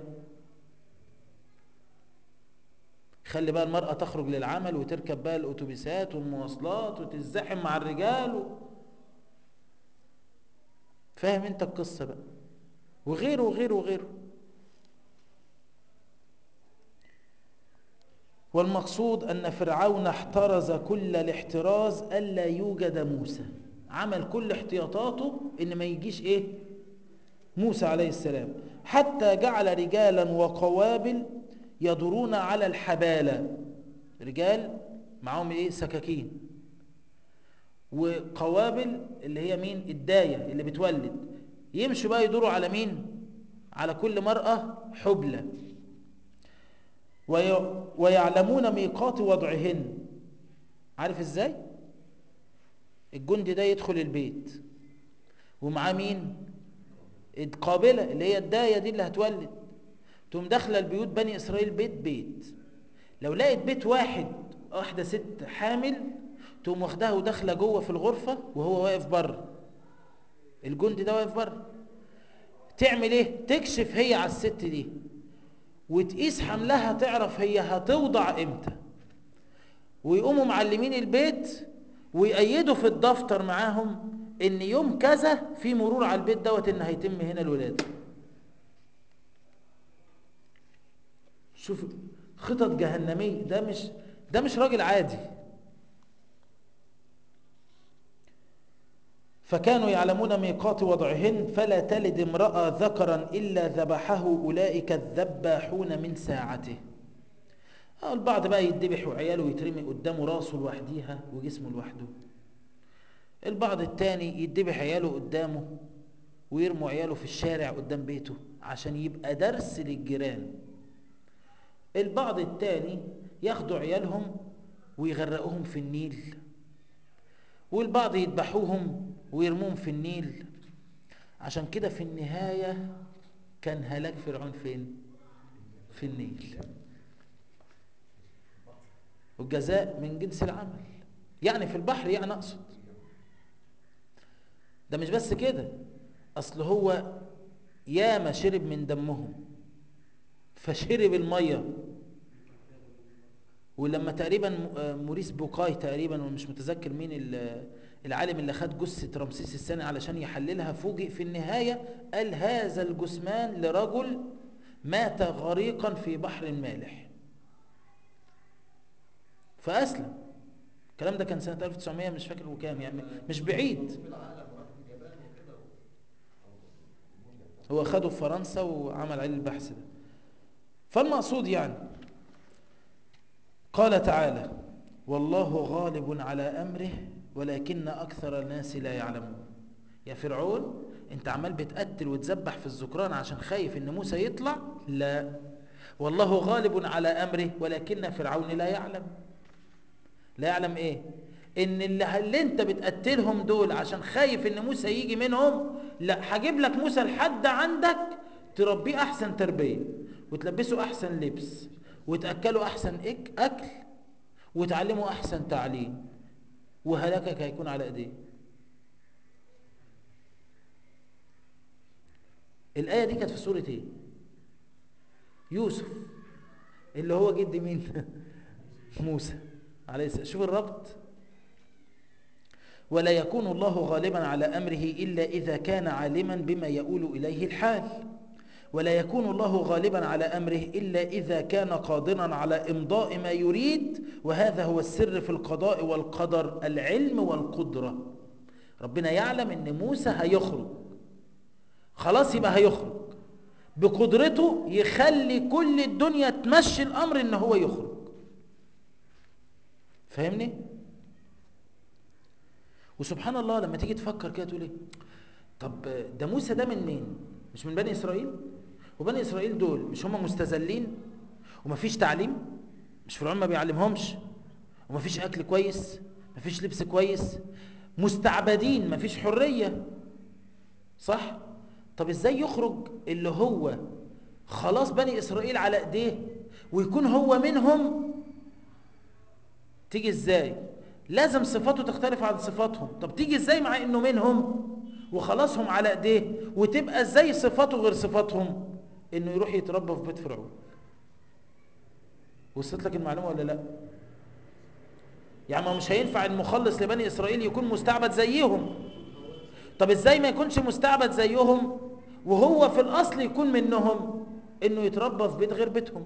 خلي بقى المرأة تخرج للعمل وتركب بقى الأتوبيسات والمواصلات وتزحم مع الرجال و... فاهم انت القصة بقى وغيره وغيره وغيره والمقصود أن فرعون احترز كل الاحتراز ألا يوجد موسى عمل كل احتياطاته إن ما يجيش إيه موسى عليه السلام حتى جعل رجالا وقوابل يدورون على الحبالة رجال معهم إيه سكاكين وقوابل اللي هي مين الداية اللي بتولد يمشوا بقى يدوروا على مين على كل مرأة حبلى وي... ويعلمون ميقات وضعهن عارف ازاي الجندي ده يدخل البيت ومعاه مين القابلة اللي هي الداية دي اللي هتولد تقوم داخله البيوت بني اسرائيل بيت بيت لو لقيت بيت واحد واحده ست حامل تقوم واخدها وداخله جوه في الغرفه وهو واقف بره الجندي ده واقف بره تعمل ايه تكشف هي على الست دي وتقيس حملها تعرف هي هتوضع امتى ويقوموا معلمين البيت ويأيدوا في الدفتر معاهم ان يوم كذا في مرور على البيت دوت ان هيتم هنا الولاده شوف خطط جهنمية ده مش ده مش راجل عادي فكانوا يعلمون ميقات وضعهن فلا تلد امرأة ذكرا إلا ذبحه أولئك الذباحون من ساعته البعض بقى يدبح وعياله ويترمي قدامه راسه لوحديها وجسمه لوحده البعض التاني يدبح عياله قدامه ويرموا عياله في الشارع قدام بيته عشان يبقى درس للجيران البعض التاني ياخدوا عيالهم ويغرقوهم في النيل والبعض يذبحوهم ويرموهم في النيل عشان كده في النهاية كان هلاك فرعون فين في النيل والجزاء من جنس العمل يعني في البحر يعني أقصد ده مش بس كده أصل هو ياما شرب من دمهم فشرب المية ولما تقريبا موريس بوكاي تقريبا ومش متذكر مين العالم اللي خد جثة رمسيس الثاني علشان يحللها فوجئ في النهاية قال هذا الجثمان لرجل مات غريقا في بحر مالح فأسلم الكلام ده كان سنة 1900 مش فاكر وكام يعني مش بعيد هو خده في فرنسا وعمل عليه البحث ده فالمقصود يعني قال تعالى والله غالب على أمره ولكن أكثر الناس لا يعلمون يا فرعون انت عمال بتقتل وتذبح في الذكران عشان خايف ان موسى يطلع لا والله غالب على أمره ولكن فرعون لا يعلم لا يعلم ايه ان اللي, اللي انت بتقتلهم دول عشان خايف ان موسى يجي منهم لا هجيب لك موسى لحد عندك تربيه احسن تربيه وتلبسه احسن لبس وتاكله احسن اكل وتعلمه احسن تعليم وهلاكك هيكون على ايديه الايه دي كانت في سوره ايه يوسف اللي هو جد مين موسى عليه السلام شوف الربط ولا يكون الله غالبا على امره الا اذا كان عالما بما يؤول اليه الحال ولا يكون الله غالبا على امره الا اذا كان قادرا على امضاء ما يريد وهذا هو السر في القضاء والقدر العلم والقدره ربنا يعلم ان موسى هيخرج خلاص يبقى هيخرج بقدرته يخلي كل الدنيا تمشي الامر ان هو يخرج فاهمني وسبحان الله لما تيجي تفكر كده تقول ايه طب ده موسى ده من مين مش من بني اسرائيل وبني اسرائيل دول مش هم مستذلين ومفيش تعليم مش فرعون ما بيعلمهمش ومفيش اكل كويس مفيش لبس كويس مستعبدين مفيش حريه صح طب ازاي يخرج اللي هو خلاص بني اسرائيل على ايديه ويكون هو منهم تيجي ازاي لازم صفاته تختلف عن صفاتهم طب تيجي ازاي مع انه منهم وخلاص هم على ايديه وتبقى ازاي صفاته غير صفاتهم انه يروح يتربى في بيت فرعون وصلت لك المعلومه ولا لا يعني ما مش هينفع المخلص لبني اسرائيل يكون مستعبد زيهم طب ازاي ما يكونش مستعبد زيهم وهو في الاصل يكون منهم انه يتربى في بيت غير بيتهم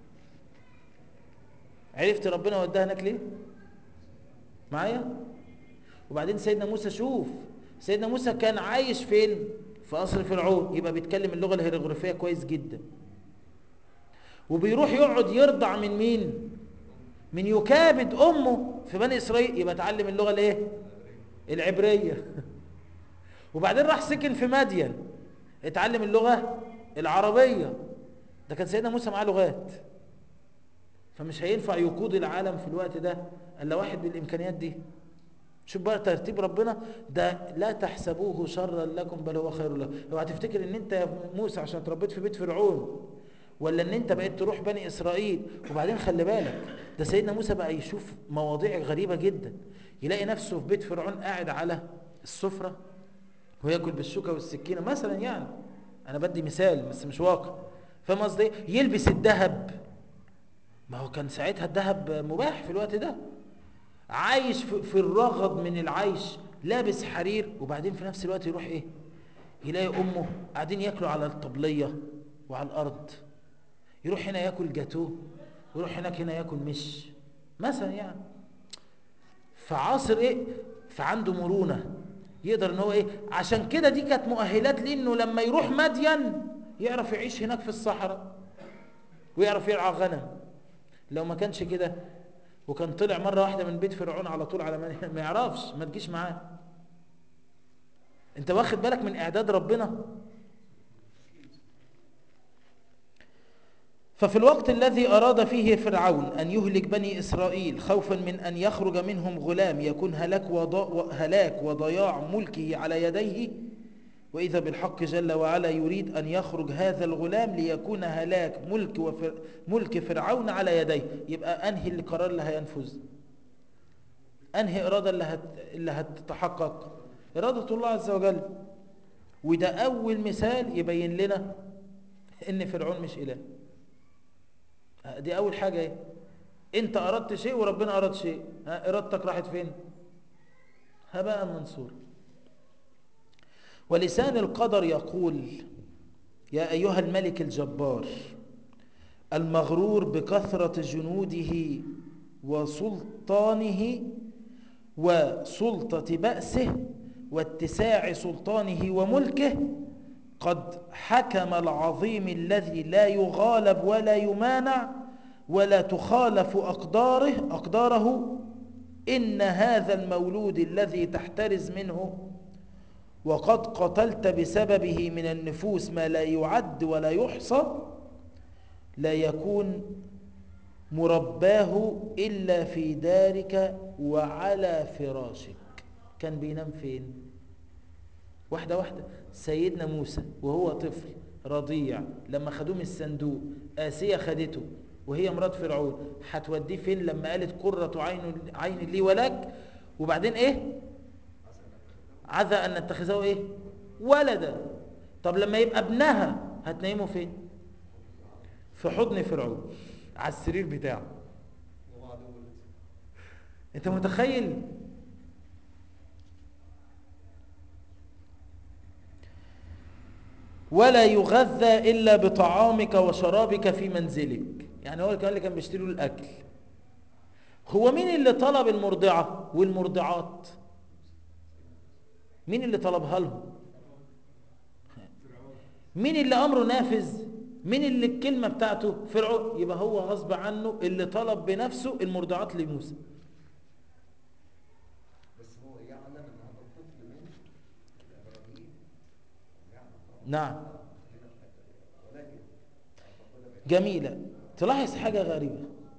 عرفت ربنا وداها هناك ليه معايا وبعدين سيدنا موسى شوف سيدنا موسى كان عايش فين في قصر فرعون يبقى بيتكلم اللغه الهيروغليفيه كويس جدا وبيروح يقعد يرضع من مين من يكابد امه في بني اسرائيل يبقى اتعلم اللغه الايه العبرية وبعدين راح سكن في مدين اتعلم اللغة العربية ده كان سيدنا موسى معاه لغات فمش هينفع يقود العالم في الوقت ده الا واحد بالامكانيات دي شوف بقى ترتيب ربنا ده لا تحسبوه شرا لكم بل هو خير لكم اوعى تفتكر ان انت يا موسى عشان اتربيت في بيت فرعون ولا ان انت بقيت تروح بني اسرائيل وبعدين خلي بالك ده سيدنا موسى بقى يشوف مواضيع غريبة جدا يلاقي نفسه في بيت فرعون قاعد على السفرة وياكل بالشوكة والسكينة مثلا يعني انا بدي مثال بس مش واقع فاهم قصدي إيه؟ يلبس الذهب ما هو كان ساعتها الذهب مباح في الوقت ده عايش في في الرغد من العيش لابس حرير وبعدين في نفس الوقت يروح ايه يلاقي امه قاعدين ياكلوا على الطبليه وعلى الارض يروح هنا ياكل جاتوه ويروح هناك هنا ياكل مش مثلا يعني فعاصر ايه فعنده مرونه يقدر ان هو ايه عشان كده دي كانت مؤهلات ليه انه لما يروح مدين يعرف يعيش هناك في الصحراء ويعرف يرعى غنم لو ما كانش كده وكان طلع مرة واحدة من بيت فرعون على طول على ما ما يعرفش ما تجيش معاه انت واخد بالك من اعداد ربنا ففي الوقت الذي أراد فيه فرعون أن يهلك بني إسرائيل خوفا من أن يخرج منهم غلام يكون هلاك, وضا هلاك وضياع ملكه على يديه وإذا بالحق جل وعلا يريد أن يخرج هذا الغلام ليكون هلاك ملك, وفر ملك فرعون على يديه يبقى أنهي القرار اللي هينفذ أنهي إرادة اللي, هت... اللي هتتحقق إرادة الله عز وجل وده أول مثال يبين لنا إن فرعون مش إله دي أول حاجة إيه أنت أردت شيء وربنا أراد شيء ها إرادتك راحت فين هباء منصور ولسان القدر يقول يا أيها الملك الجبار المغرور بكثرة جنوده وسلطانه وسلطة بأسه واتساع سلطانه وملكه قد حكم العظيم الذي لا يغالب ولا يمانع ولا تخالف أقداره أقداره إن هذا المولود الذي تحترز منه وقد قتلت بسببه من النفوس ما لا يعد ولا يحصى لا يكون مرباه إلا في دارك وعلى فراشك كان بينام فين واحدة واحدة سيدنا موسى وهو طفل رضيع لما خدوه من الصندوق آسية خدته وهي مرات فرعون هتوديه فين لما قالت قرة عين عين لي ولك وبعدين ايه عذى ان نتخذه ايه ولدا طب لما يبقى ابنها هتنيمه فين في حضن فرعون على السرير بتاعه وبعد ولد انت متخيل ولا يغذى الا بطعامك وشرابك في منزلك يعني هو كان اللي كان بيشتري له الاكل هو مين اللي طلب المرضعه والمرضعات مين اللي طلبها لهم مين اللي امره نافذ مين اللي الكلمه بتاعته فرعون يبقى هو غصب عنه اللي طلب بنفسه المرضعات لموسى بس هو يعلم ان هذا الطفل من ابراهيم يعلم طبعا نعم هنا الحته دي ولكن أعتقد بأن جميلة تلاحظ حاجة غريبة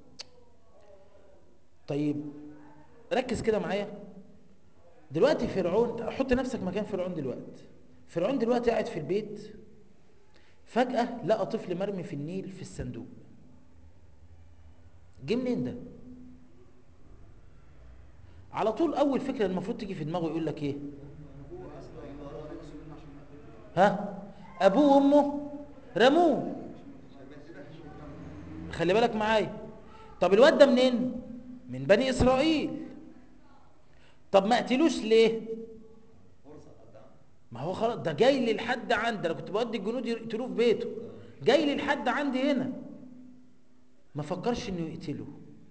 طيب ركز كده معايا دلوقتي فرعون حط نفسك مكان فرعون دلوقتي فرعون دلوقتي قاعد في البيت فجأة لقى طفل مرمي في النيل في الصندوق جه منين ده على طول اول فكرة المفروض تيجي في دماغه يقول لك ايه ابوه اصلا هو مسؤول عشان يقتله. ها ابوه وامه رموه خلي بالك معايا طب الواد ده منين من بني اسرائيل طب ما قتلوش ليه فرصه قدام ما هو خلاص ده جاي لي لحد عندي انا كنت بودي الجنود يقتلوه في بيته جاي لي لحد عندي هنا ما فكرش انه يقتله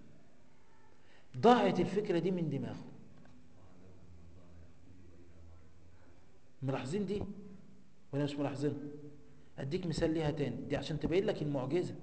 ضاعت الفكره دي من دماغه ملاحظين دي ولا مش ملاحظينها اديك مثال ليها تاني دي عشان تبين لك المعجزه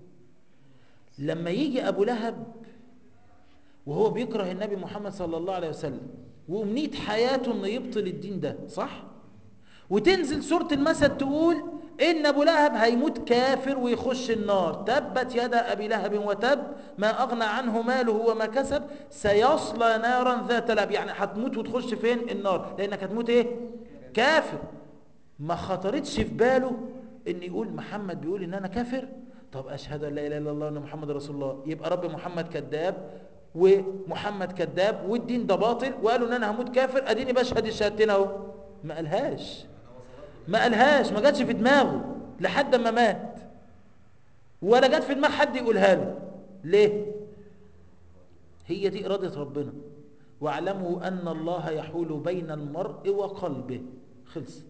لما يجي ابو لهب وهو بيكره النبي محمد صلى الله عليه وسلم وامنيه حياته انه يبطل الدين ده صح وتنزل سوره المثل تقول ان ابو لهب هيموت كافر ويخش النار تبت يد ابي لهب وتب ما اغنى عنه ماله وما كسب سيصلى نارا ذات لهب يعني هتموت وتخش فين النار لانك هتموت ايه كافر ما خطرتش في باله ان يقول محمد بيقول ان انا كافر طب اشهد ان لا اله الا الله وان محمد رسول الله يبقى رب محمد كذاب ومحمد كذاب والدين ده باطل وقالوا ان انا هموت كافر اديني بشهد الشهادتين اهو ما قالهاش ما قالهاش ما جاتش في دماغه لحد ما مات ولا جات في دماغ حد يقولها له ليه هي دي إرادة ربنا واعلموا أن الله يحول بين المرء وقلبه خلصت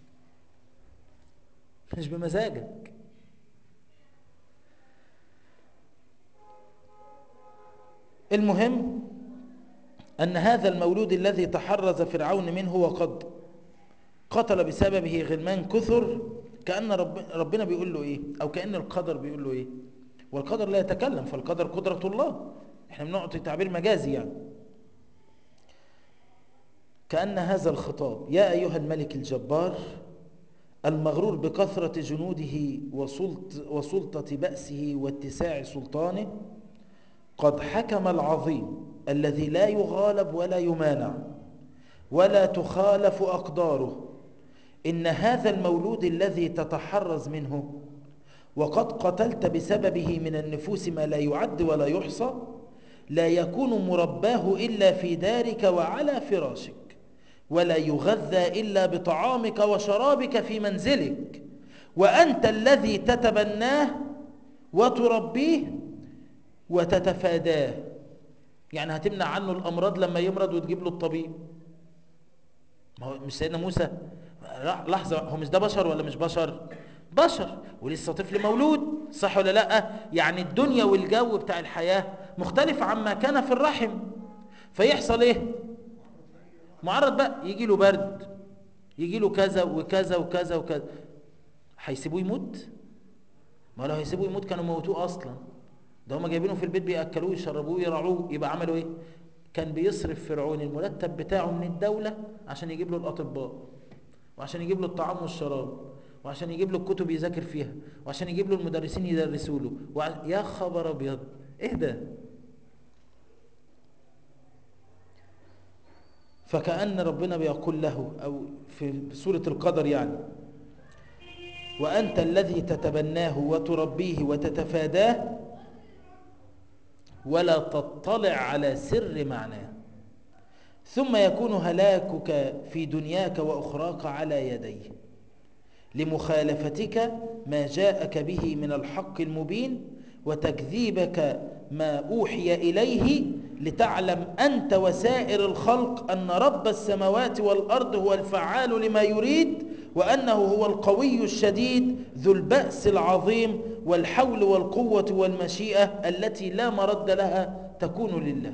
مش بمزاجك المهم أن هذا المولود الذي تحرز فرعون منه وقد قتل بسببه غلمان كثر كأن رب ربنا بيقول له إيه أو كأن القدر بيقول له إيه والقدر لا يتكلم فالقدر قدرة الله احنا بنعطي تعبير مجازي يعني كأن هذا الخطاب يا أيها الملك الجبار المغرور بكثرة جنوده وسلط وسلطة بأسه واتساع سلطانه قد حكم العظيم الذي لا يغالب ولا يمانع ولا تخالف أقداره إن هذا المولود الذي تتحرز منه وقد قتلت بسببه من النفوس ما لا يعد ولا يحصى لا يكون مرباه إلا في دارك وعلى فراشك ولا يغذى إلا بطعامك وشرابك في منزلك وأنت الذي تتبناه وتربيه وتتفاداه يعني هتمنع عنه الأمراض لما يمرض وتجيب له الطبيب ما هو مش سيدنا موسى لحظة هو مش ده بشر ولا مش بشر بشر ولسه طفل مولود صح ولا لا يعني الدنيا والجو بتاع الحياة مختلف عما كان في الرحم فيحصل ايه معرض بقى يجي له برد يجي له كذا وكذا وكذا وكذا هيسيبوه يموت ما لو هيسيبوه يموت كانوا موتوه اصلا ده هما جايبينه في البيت بياكلوه يشربوه يرعوه يبقى عملوا ايه كان بيصرف فرعون المرتب بتاعه من الدولة عشان يجيب له الأطباء وعشان يجيب له الطعام والشراب وعشان يجيب له الكتب يذاكر فيها وعشان يجيب له المدرسين يدرسوا له وع... يا خبر ابيض ايه ده فكأن ربنا بيقول له أو في سورة القدر يعني وأنت الذي تتبناه وتربيه وتتفاداه ولا تطلع على سر معناه ثم يكون هلاكك في دنياك وأخراك على يديه لمخالفتك ما جاءك به من الحق المبين وتكذيبك ما أوحي إليه لتعلم أنت وسائر الخلق أن رب السماوات والأرض هو الفعال لما يريد وأنه هو القوي الشديد ذو البأس العظيم والحول والقوة والمشيئة التي لا مرد لها تكون لله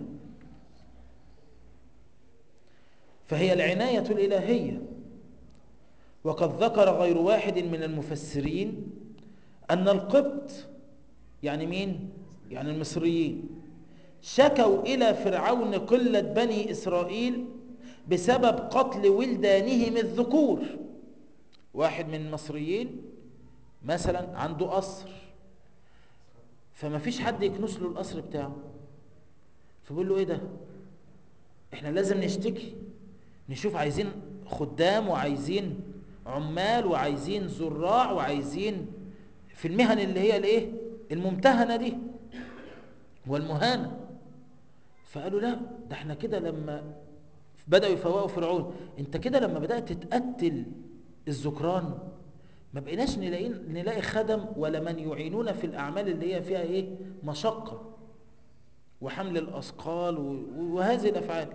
فهي العناية الإلهية وقد ذكر غير واحد من المفسرين أن القبط يعني مين؟ يعني المصريين شكوا إلى فرعون قلة بني إسرائيل بسبب قتل ولدانهم الذكور واحد من المصريين مثلا عنده قصر فما فيش حد يكنس له القصر بتاعه فبيقول له ايه ده احنا لازم نشتكي نشوف عايزين خدام وعايزين عمال وعايزين زراع وعايزين في المهن اللي هي الايه الممتهنه دي والمهانه فقالوا لا ده احنا كده لما بداوا يفوقوا فرعون انت كده لما بدات تتقتل الذكران ما بقيناش نلاقي نلاقي خدم ولا من يعينون في الاعمال اللي هي فيها ايه مشقه وحمل الاثقال وهذه الافعال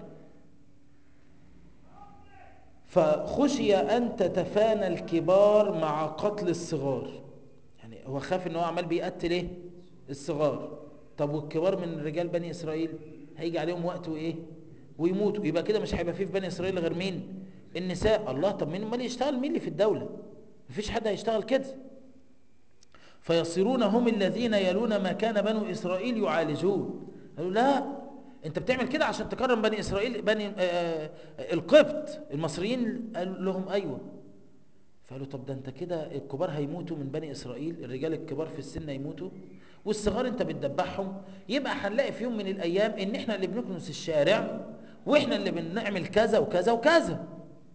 فخشي ان تتفانى الكبار مع قتل الصغار يعني هو خاف ان هو عمال بيقتل ايه الصغار طب والكبار من رجال بني اسرائيل هيجي عليهم وقت وايه ويموتوا يبقى كده مش هيبقى فيه في بني اسرائيل غير مين النساء الله طب مين امال يشتغل مين اللي في الدوله مفيش حد هيشتغل كده فيصيرون هم الذين يلون ما كان بنو اسرائيل يعالجون قالوا لا انت بتعمل كده عشان تكرم بني اسرائيل بني آه القبط المصريين قالوا لهم ايوه فقالوا طب ده انت كده الكبار هيموتوا من بني اسرائيل الرجال الكبار في السن هيموتوا والصغار انت بتدبحهم يبقى هنلاقي في يوم من الايام ان احنا اللي بنكنس الشارع واحنا اللي بنعمل كذا وكذا وكذا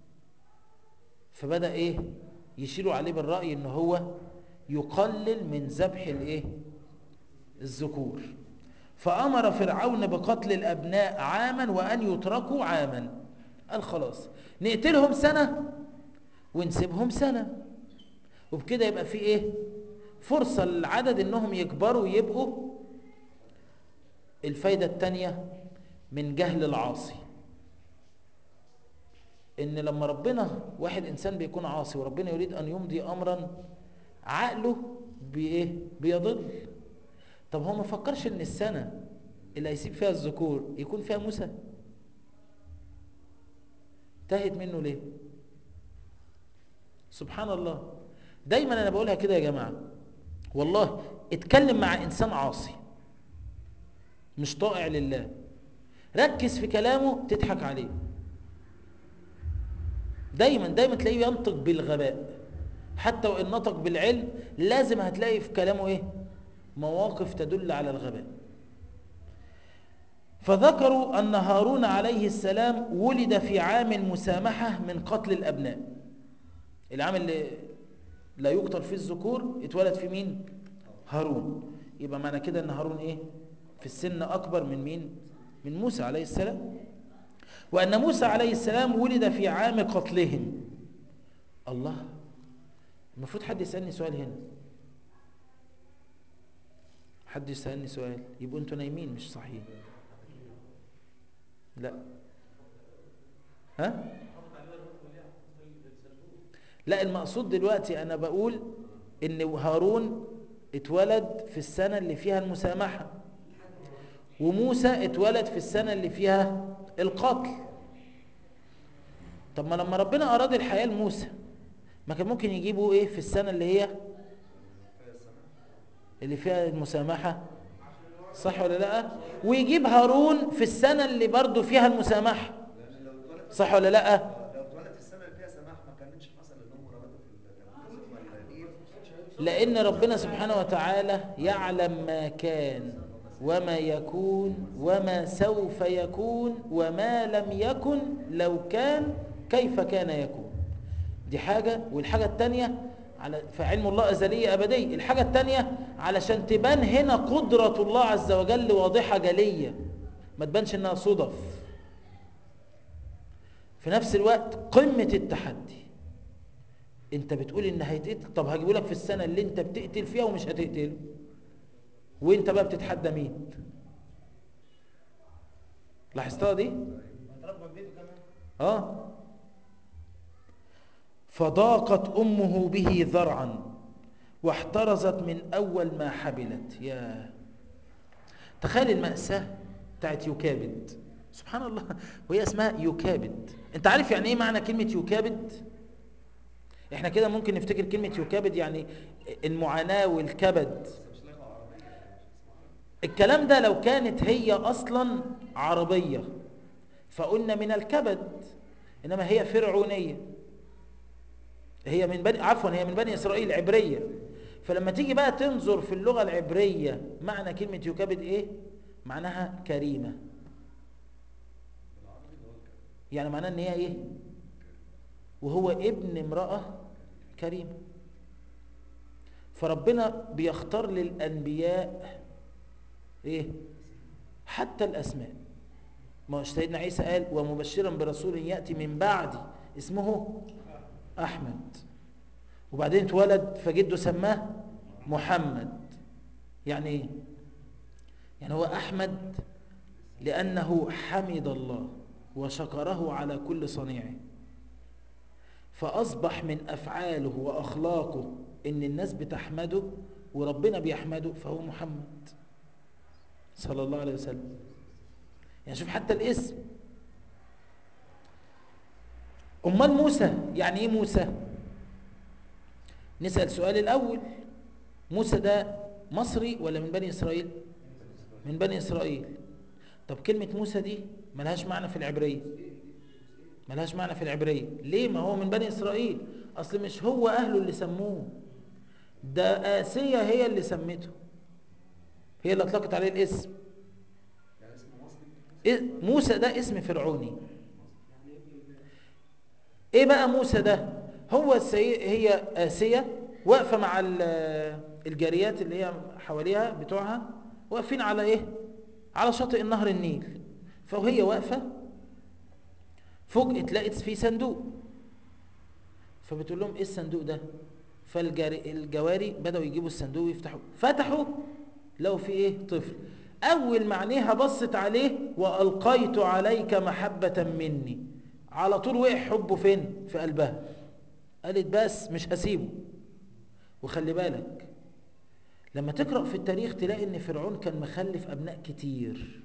فبدا ايه يشيلوا عليه بالراي ان هو يقلل من ذبح الايه الذكور فامر فرعون بقتل الابناء عاما وان يتركوا عاما قال خلاص نقتلهم سنه ونسيبهم سنه وبكده يبقى في ايه فرصه للعدد انهم يكبروا ويبقوا الفايده الثانيه من جهل العاصي ان لما ربنا واحد انسان بيكون عاصي وربنا يريد ان يمضي امرا عقله بايه بيضل طب هو ما فكرش ان السنه اللي هيسيب فيها الذكور يكون فيها موسى تهت منه ليه سبحان الله دايما انا بقولها كده يا جماعه والله اتكلم مع انسان عاصي مش طائع لله ركز في كلامه تضحك عليه دايما دايما تلاقيه ينطق بالغباء حتى وان نطق بالعلم لازم هتلاقي في كلامه ايه مواقف تدل على الغباء فذكروا ان هارون عليه السلام ولد في عام المسامحه من قتل الابناء العام اللي لا يقتل فيه الذكور اتولد في مين هارون يبقى معنى كده ان هارون ايه في السن اكبر من مين من موسى عليه السلام وان موسى عليه السلام ولد في عام قتلهم الله المفروض حد يسالني سؤال هنا حد يسالني سؤال يبقوا انتوا نايمين مش صحيين لا ها لا المقصود دلوقتي انا بقول ان هارون اتولد في السنة اللي فيها المسامحة وموسى اتولد في السنة اللي فيها القتل طب ما لما ربنا اراد الحياة لموسى ما كان ممكن يجيبوا ايه في السنة اللي هي اللي فيها المسامحة صح ولا لا ويجيب هارون في السنة اللي برضو فيها المسامحة لان لو اتولد صح ولا لا لو اتولد في السنه اللي فيها سماح ما كانتش حصل انهم رمضوا في التابوت ثم النيل لأن ربنا سبحانه وتعالى يعلم ما كان وما يكون وما سوف يكون وما لم يكن لو كان كيف كان يكون دي حاجة والحاجة التانية على فعلم الله أزلية أبدية الحاجة التانية علشان تبان هنا قدرة الله عز وجل واضحة جلية ما تبانش انها صدف في نفس الوقت قمة التحدي انت بتقول ان هيتقتل طب هجيبه لك في السنه اللي انت بتقتل فيها ومش هتقتله وانت بقى بتتحدى مين لاحظتها دي اتربى في بيته كمان اه فضاقت امه به ذرعا واحترزت من اول ما حبلت يا تخيل المأساة بتاعت يكابد سبحان الله وهي اسمها يكابد انت عارف يعني ايه معنى كلمة يكابد احنا كده ممكن نفتكر كلمة يكابد يعني المعاناة والكبد بس مش لغه عربيه يعني مش اسمها الكلام ده لو كانت هي اصلا عربية فقلنا من الكبد انما هي فرعونية هي من بني عفوا هي من بني اسرائيل عبرية فلما تيجي بقى تنظر في اللغة العبرية معنى كلمة يكابد ايه معناها كريمة يعني معناها ان هي ايه وهو ابن امرأة كريمة فربنا بيختار للأنبياء ايه حتى الأسماء ما هو سيدنا عيسى قال ومبشرا برسول يأتي من بعدي اسمه أحمد وبعدين اتولد فجده سماه محمد يعني ايه يعني هو أحمد لأنه حمد الله وشكره على كل صنيعه فأصبح من أفعاله وأخلاقه إن الناس بتحمده وربنا بيحمده فهو محمد صلى الله عليه وسلم يعني شوف حتى الاسم أمال موسى يعني إيه موسى نسأل سؤال الأول موسى ده مصري ولا من بني إسرائيل من بني إسرائيل طب كلمة موسى دي ملهاش معنى في العبرية ملهاش معنى في العبرية ليه ما هو من بني إسرائيل أصل مش هو أهله اللي سموه ده آسيا هي اللي سمته هي اللي أطلقت عليه الاسم يعني اسمه مصري إيه- موسى ده اسم فرعوني يعني ابن الله ايه بقى موسى ده هو السي... هي آسية واقفة مع ال- الجاريات اللي هي حواليها بتوعها واقفين على ايه على شاطئ النهر النيل فهي واقفة فوجئت لقت في صندوق فبتقول لهم ايه الصندوق ده فالجواري بدأوا يجيبوا الصندوق ويفتحوا فتحوا لقوا فيه ايه طفل اول ما عينيها بصت عليه والقيت عليك محبة مني على طول وقع حبه فين في قلبها قالت بس مش هسيبه وخلي بالك لما تقرأ في التاريخ تلاقي ان فرعون كان مخلف ابناء كتير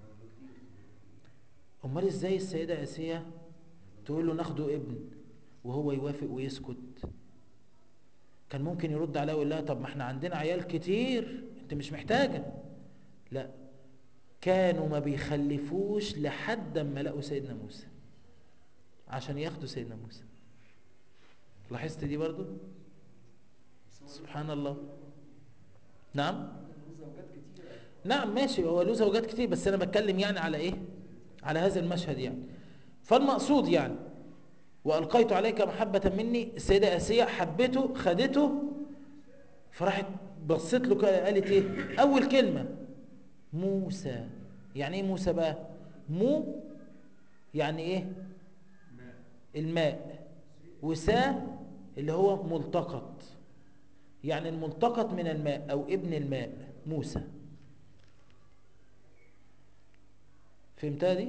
امال ازاي السيدة اسيا تقول له ناخده ابن وهو يوافق ويسكت كان ممكن يرد عليها ويقول لها طب ما احنا عندنا عيال كتير انت مش محتاجة لا كانوا ما بيخلفوش لحد ما لقوا سيدنا موسى عشان ياخدوا سيدنا موسى لاحظت دي برضو سبحان الله نعم له زوجات كتيرة نعم ماشي هو له زوجات كتير بس انا بتكلم يعني على ايه على هذا المشهد يعني فالمقصود يعني والقيت عليك محبة مني السيدة آسيا حبته خدته فراحت بصت له كده قالت ايه اول كلمة موسى يعني ايه موسى بقى مو يعني ايه الماء وسا اللي هو ملتقط يعني الملتقط من الماء او ابن الماء موسى فهمتها دي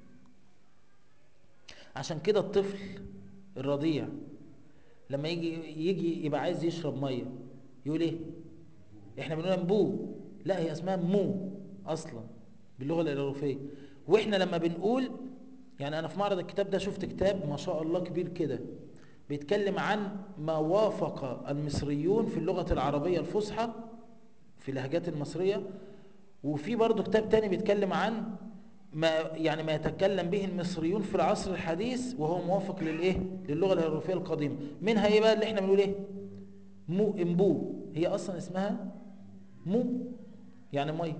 عشان كده الطفل الرضيع لما يجي يجي يبقى عايز يشرب ميه يقول ايه احنا بنقول مبو لا هي اسمها مو اصلا باللغه الهيروغليفيه واحنا لما بنقول يعني انا في معرض الكتاب ده شفت كتاب ما شاء الله كبير كده بيتكلم عن ما وافق المصريون في اللغه العربيه الفصحى في اللهجات المصريه وفي برضه كتاب تاني بيتكلم عن ما يعني ما يتكلم به المصريون في العصر الحديث وهو موافق للايه للغه الهيروغليفيه القديمه منها ايه بقى اللي احنا بنقول ايه مو امبو هي اصلا اسمها مو يعني ميه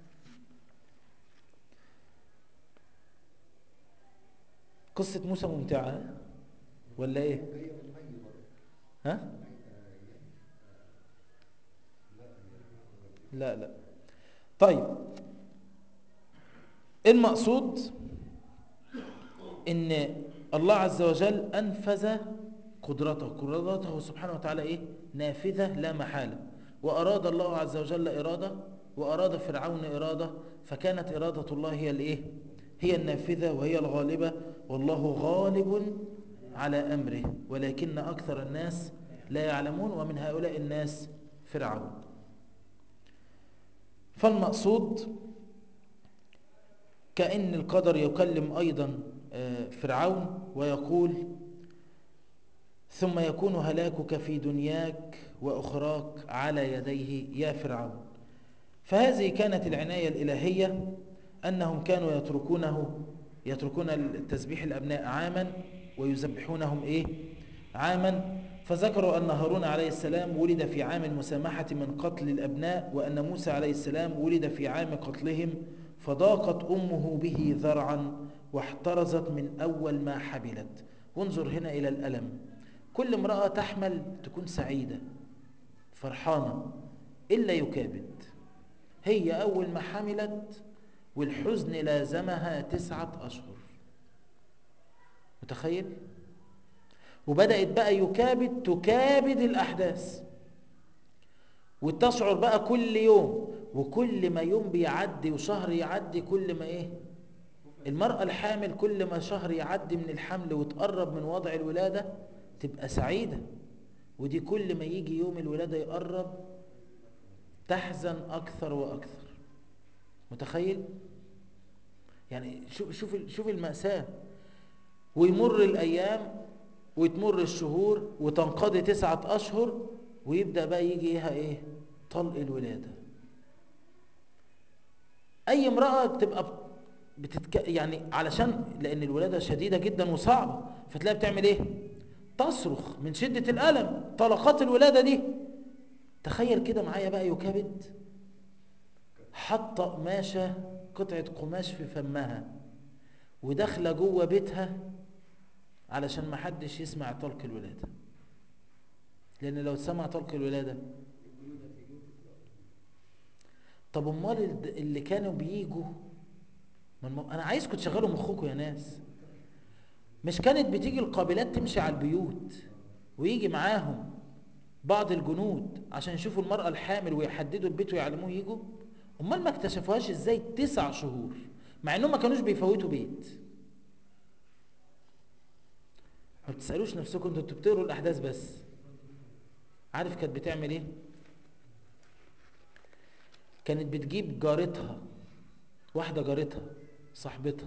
قصه موسى ممتعه ها؟ ولا ايه جاية من مي برضه ها لا لا طيب المقصود ان الله عز وجل انفذ قدرته قدرته سبحانه وتعالى ايه نافذة لا محالة واراد الله عز وجل ارادة واراد فرعون ارادة فكانت ارادة الله هي الايه هي النافذة وهي الغالبة والله غالب على امره ولكن اكثر الناس لا يعلمون ومن هؤلاء الناس فرعون فالمقصود كأن القدر يكلم أيضا فرعون ويقول ثم يكون هلاكك في دنياك وأخراك على يديه يا فرعون فهذه كانت العناية الإلهية أنهم كانوا يتركونه يتركون التسبيح الأبناء عاما ويذبحونهم إيه عاما فذكروا أن هارون عليه السلام ولد في عام المسامحة من قتل الأبناء وأن موسى عليه السلام ولد في عام قتلهم فضاقت أمه به ذرعا واحترزت من أول ما حبلت وانظر هنا إلى الألم كل امرأة تحمل تكون سعيدة فرحانة إلا يكابد هي أول ما حملت والحزن لازمها تسعة أشهر متخيل؟ وبدأت بقى يكابد تكابد الأحداث وتشعر بقى كل يوم وكل ما يوم بيعدي وشهر يعدي كل ما ايه المرأة الحامل كل ما شهر يعدي من الحمل وتقرب من وضع الولادة تبقى سعيدة ودي كل ما يجي يوم الولادة يقرب تحزن أكثر وأكثر متخيل يعني شوف شوف شوف المأساة ويمر الأيام وتمر الشهور وتنقضي تسعة أشهر ويبدأ بقى يجي ايه طلق الولادة أي امرأة بتبقى بتتك... يعني علشان لان الولاده شديده جدا وصعبه فتلاقي بتعمل ايه تصرخ من شده الالم طلقات الولاده دي تخيل كده معايا بقى يكبد حاطه قماشه قطعه قماش في فمها وداخله جوه بيتها علشان ما حدش يسمع طلق الولاده لان لو سمع طلق الولاده طب امال الد- اللي كانوا بيجوا ما الم... انا عايزكم تشغلوا مخكم يا ناس مش كانت بتيجي القابلات تمشي على البيوت ويجي معاهم بعض الجنود عشان يشوفوا المرأة الحامل ويحددوا البيت ويعلموه يجوا امال ما اكتشفوهاش ازاي تسع شهور مع انهم ما كانوش بيفوتوا بيت ما بتسألوش نفسكم انتوا انتوا بتقروا الاحداث بس عارف كانت بتعمل ايه كانت بتجيب جارتها واحدة جارتها صاحبتها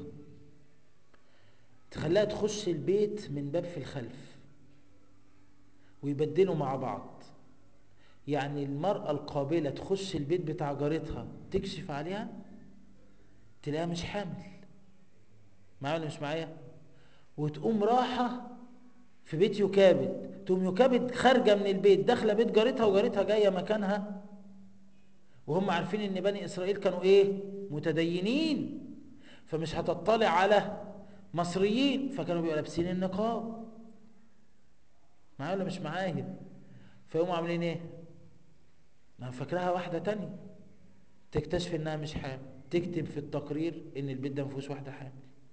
تخليها تخش البيت من باب في الخلف ويبدلوا مع بعض يعني المرأة القابلة تخش البيت بتاع جارتها تكشف عليها تلاقيها مش حامل معايا ولا مش معايا وتقوم راحة في بيت يكابد تقوم يكابد خارجة من البيت داخلة بيت جارتها وجارتها جاية مكانها وهم عارفين ان بني اسرائيل كانوا ايه متدينين فمش هتطلع على مصريين فكانوا بيبقوا لابسين النقاب معايا ولا مش معايا فيقوموا عاملين ايه ما فاكراها واحده تانية تكتشف انها مش حامل تكتب في التقرير ان البيت ده ما فيهوش واحده حامل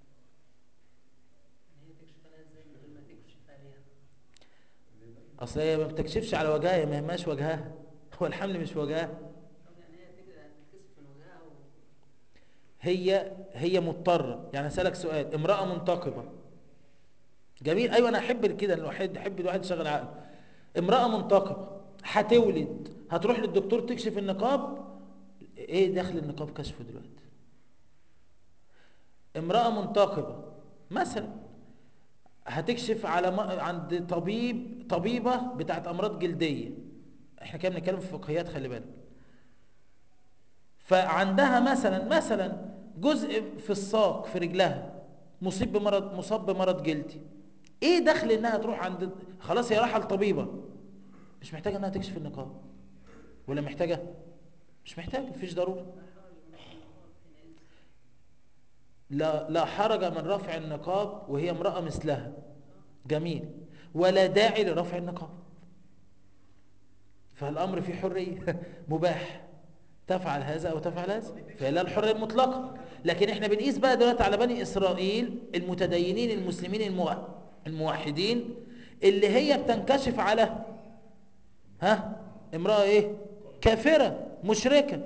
هي تكشف عليها ازاي من غير ما تكشف عليها اصل هي ما بتكشفش على وجهها هي ما يهمهاش وجهها هو الحمل مش في وجهها طب يعني هي تكذب تكسب من وجهها و... هي هي مضطره يعني اسالك سؤال امراه منتقبه جميل ايوه انا احب كده الواحد احب الواحد يشغل عقله امراه منتقبه هتولد هتروح للدكتور تكشف النقاب ايه دخل النقاب كشفه دلوقتي امراه منتقبه مثلا هتكشف على م... عند طبيب طبيبه بتاعت امراض جلديه احنا كده بنتكلم في فقهيات خلي بالك فعندها مثلا مثلا جزء في الساق في رجلها مصيب بمرض مصاب بمرض جلدي ايه دخل انها تروح عند خلاص هي رايحه لطبيبه مش محتاجه انها تكشف النقاب ولا محتاجه مش محتاجه مفيش ضروره لا لا حرج من رفع النقاب وهي امراه مثلها جميل ولا داعي لرفع النقاب فالامر فيه حريه مباح تفعل هذا او تفعل هذا فلا الحريه المطلقه لكن احنا بنقيس بقى دلوقتي على بني اسرائيل المتدينين المسلمين المو- الموحدين اللي هي بتنكشف على ها امراه ايه كافره مشركه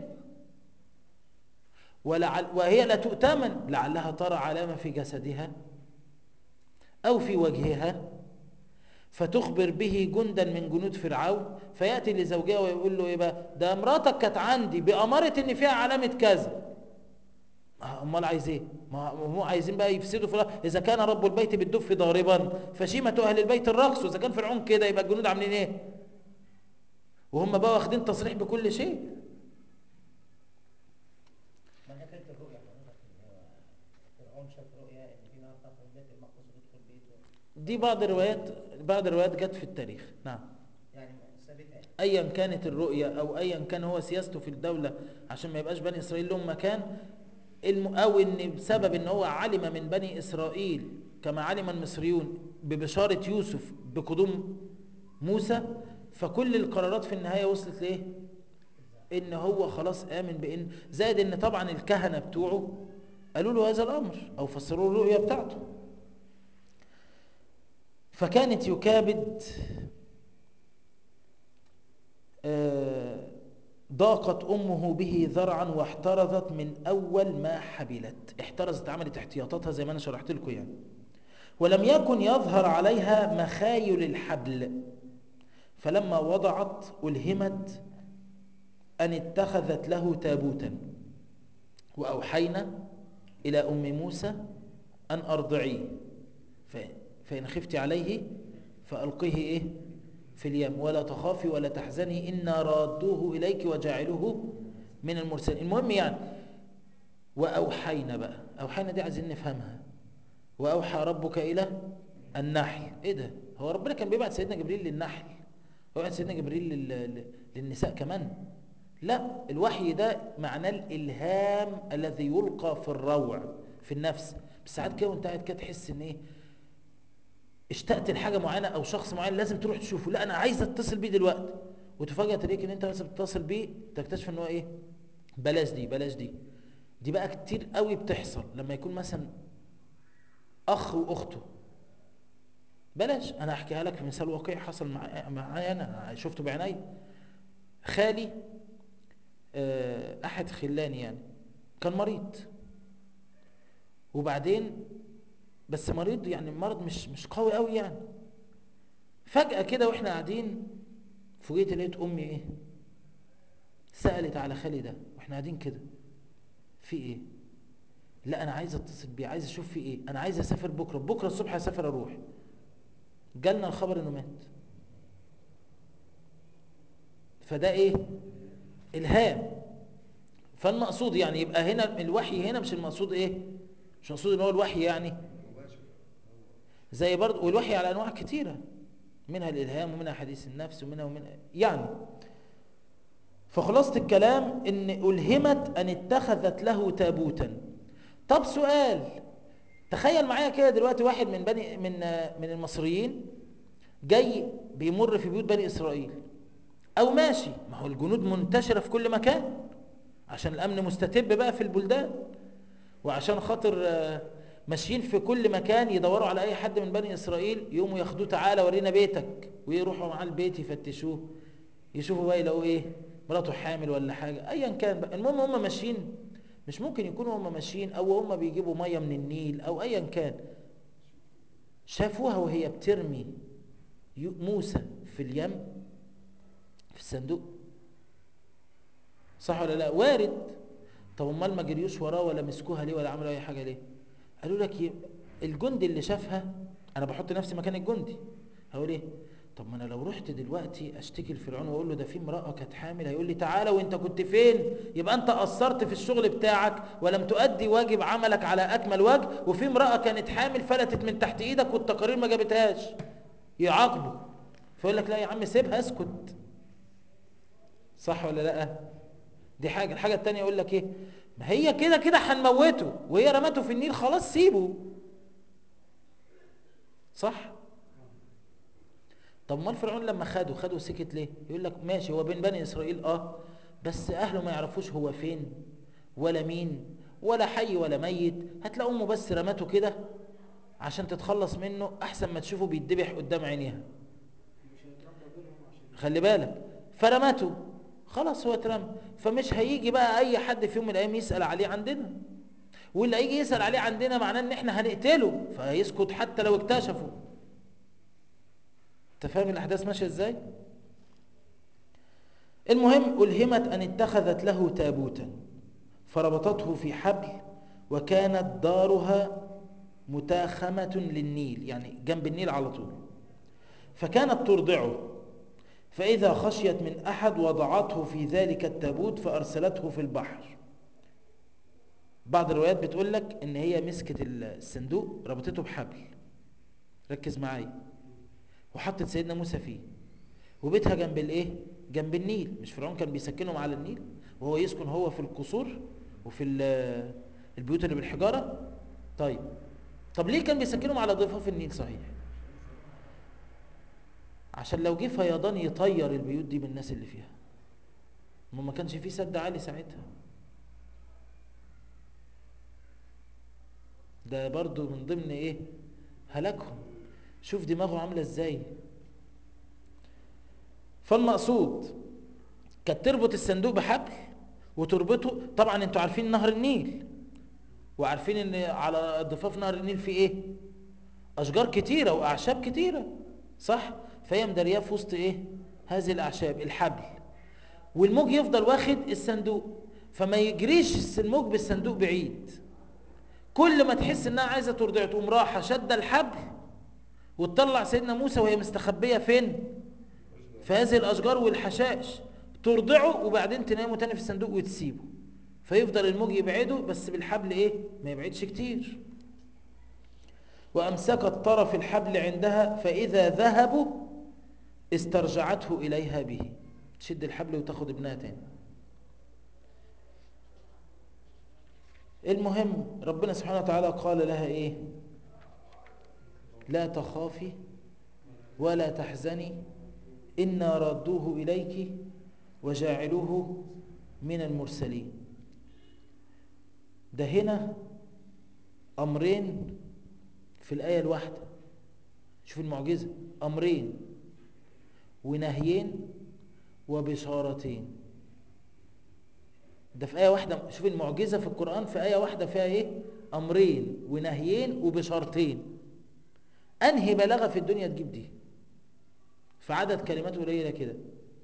ولعل وهي لا تؤتمن لعلها ترى علامه في جسدها او في وجهها فتخبر به جندا من جنود فرعون فياتي لزوجها ويقول له ايه بقى ده مراتك كانت عندي باماره ان فيها علامه كذا آه، امال عايز ايه ما هم عايزين بقى يفسدوا في الأرض. اذا كان رب البيت بالدف ضاربا فشيمه اهل البيت الرقص واذا كان فرعون كده يبقى الجنود عاملين ايه وهم بقى واخدين تصريح بكل شيء ما حكايه الرؤيا حضرتك اللي هو فرعون شاف رؤيا ان في نار تخرج بيت المقدس وتدخل بيته دي بعض الروايات بعض الروايات جت في التاريخ نعم يعني ثابته ايا كانت الرؤية او ايا كان هو سياسته في الدولة عشان ما يبقاش بني اسرائيل لهم مكان الم- او ان بسبب ان هو علم من بني اسرائيل كما علم المصريون ببشارة يوسف بقدوم موسى فكل القرارات في النهاية وصلت لايه ان هو خلاص امن بان زائد ان طبعا الكهنة بتوعه قالوا له هذا الامر او فسروا له الرؤية بتاعته فكانت يكابد آه، ضاقت أمه به ذرعا واحترزت من أول ما حبلت احترزت عملت احتياطاتها زي ما أنا شرحت لكم يعني ولم يكن يظهر عليها مخايل الحبل فلما وضعت ألهمت أن اتخذت له تابوتا وأوحينا إلى أم موسى أن أرضعيه ف- فإن خفت عليه فألقيه إيه في اليم ولا تخافي ولا تحزني إنا رادوه إليك وجاعلوه من المرسلين المهم يعني وأوحينا بقى اوحينا دي عايزين نفهمها واوحى ربك الى النحل ايه ده هو ربنا كان بيبعت سيدنا جبريل للنحل ويبعت سيدنا جبريل لل... لل- للنساء كمان لا الوحي ده معناه الالهام الذي يلقى في الروع في النفس بس ساعات كده وانت قاعد كده تحس ان ايه اشتقت لحاجه معينه او شخص معين لازم تروح تشوفه لا انا عايز اتصل بيه دلوقتي وتفاجئ تلاقيك ان انت مثلا بتتصل بيه تكتشف ان هو ايه بلاش دي بلاش دي دي بقى كتير قوي بتحصل لما يكون مثلا اخ واخته بلاش انا احكيها لك في مثال واقعي حصل معايا معايا انا شفته بعيني خالي آه، احد خلاني يعني كان مريض وبعدين بس مريض يعني مرض مش مش قوي قوي يعني فجأة كده واحنا قاعدين فوجئت لقيت امي ايه سألت على خالي ده واحنا قاعدين كده في ايه لا انا عايز اتصل بيه عايز اشوف في ايه انا عايز اسافر بكره بكره الصبح اسافر اروح جالنا الخبر انه مات فده ايه الهام فالمقصود يعني يبقى هنا الوحي هنا مش المقصود ايه مش المقصود ان هو الوحي يعني مباشر زي برضه والوحي على انواع كتيره منها الالهام ومنها حديث النفس ومنها ومنها يعني فخلاصه الكلام ان الهمت ان اتخذت له تابوتا طب سؤال تخيل معايا كده دلوقتي واحد من بني من من المصريين جاي بيمر في بيوت بني اسرائيل او ماشي ما هو الجنود منتشره في كل مكان عشان الامن مستتب بقى في البلدان وعشان خاطر آه، ماشيين في كل مكان يدوروا على اي حد من بني اسرائيل يقوموا ياخدوه تعالى ورينا بيتك ويروحوا معاه البيت يفتشوه يشوفوا بقى يلاقوا ايه مراته حامل ولا حاجه ايا كان بقى المهم هم ماشيين مش ممكن يكونوا هم ماشيين او هم بيجيبوا ميه من النيل او ايا كان شافوها وهي بترمي يو- موسى في اليم في الصندوق صح ولا لا وارد طب امال ما جريوش وراه ولا مسكوها ليه ولا عملوا اي حاجه ليه قالوا لك ي- الجندي اللي شافها انا بحط نفسي مكان الجندي هقول ايه طب ما انا لو رحت دلوقتي اشتكي لفرعون واقول له ده في امراه كانت حامل هيقول لي تعالى وانت كنت فين يبقى انت قصرت في الشغل بتاعك ولم تؤدي واجب عملك على اكمل وجه وفي امراه كانت حامل فلتت من تحت ايدك والتقارير ما جابتهاش يعاقبه فيقول لك لا يا عم سيبها اسكت صح ولا لا دي حاجه الحاجه التانية يقول لك ايه ما هي كده كده هنموته وهي رمته في النيل خلاص سيبه صح طب امال فرعون لما خده خده سكت ليه يقول لك ماشي هو بين بني اسرائيل اه بس اهله ما يعرفوش هو فين ولا مين ولا حي ولا ميت هتلاقوا امه بس رمته كده عشان تتخلص منه احسن ما تشوفه بيتذبح قدام عينيها مش هيتربى بينهم عشان خلي بالك فرمته خلاص هو اترمى فمش هيجي بقى اي حد في يوم من الايام يسال عليه عندنا واللي هيجي يسال عليه عندنا معناه ان احنا هنقتله فهيسكت حتى لو اكتشفوا انت فاهم الاحداث ماشيه ازاي المهم الهمت ان اتخذت له تابوتا فربطته في حبل وكانت دارها متاخمه للنيل يعني جنب النيل على طول فكانت ترضعه فإذا خشيت من أحد وضعته في ذلك التابوت فأرسلته في البحر بعض الروايات بتقول لك إن هي مسكت الصندوق ربطته بحبل ركز معايا وحطت سيدنا موسى فيه وبيتها جنب الايه جنب النيل مش فرعون كان بيسكنهم على النيل وهو يسكن هو في القصور وفي ال- البيوت اللي بالحجاره طيب طب ليه كان بيسكنهم على ضفاف النيل صحيح عشان لو جه فيضان يطير البيوت دي بالناس اللي فيها ما ما كانش فيه سد عالي ساعتها ده برضو من ضمن ايه هلاكهم شوف دماغه عامله ازاي فالمقصود كانت تربط الصندوق بحبل وتربطه طبعا انتوا عارفين نهر النيل وعارفين ان على ضفاف نهر النيل في ايه اشجار كتيره واعشاب كتيره صح فهي مدارياه في وسط ايه هذه الاعشاب الحبل والموج يفضل واخد الصندوق فما يجريش الموج بالصندوق بعيد كل ما تحس انها عايزه ترضع تقوم راحه شاده الحبل وتطلع سيدنا موسى وهي مستخبيه فين في هذه الاشجار والحشائش ترضعه وبعدين تنامه تاني في الصندوق وتسيبه فيفضل الموج يبعده بس بالحبل ايه ما يبعدش كتير وامسكت طرف الحبل عندها فاذا ذهبوا استرجعته اليها به تشد الحبل وتاخد ابنها تاني المهم ربنا سبحانه وتعالى قال لها ايه لا تخافي ولا تحزني إنا ردوه إليك وجاعلوه من المرسلين ده هنا أمرين في الآية الواحدة شوف المعجزة أمرين ونهيين وبشارتين ده في آية واحدة شوف المعجزة في القرآن في آية واحدة فيها إيه أمرين ونهيين وبشارتين أنهي بلاغة في الدنيا تجيب دي في عدد كلمات قليلة كده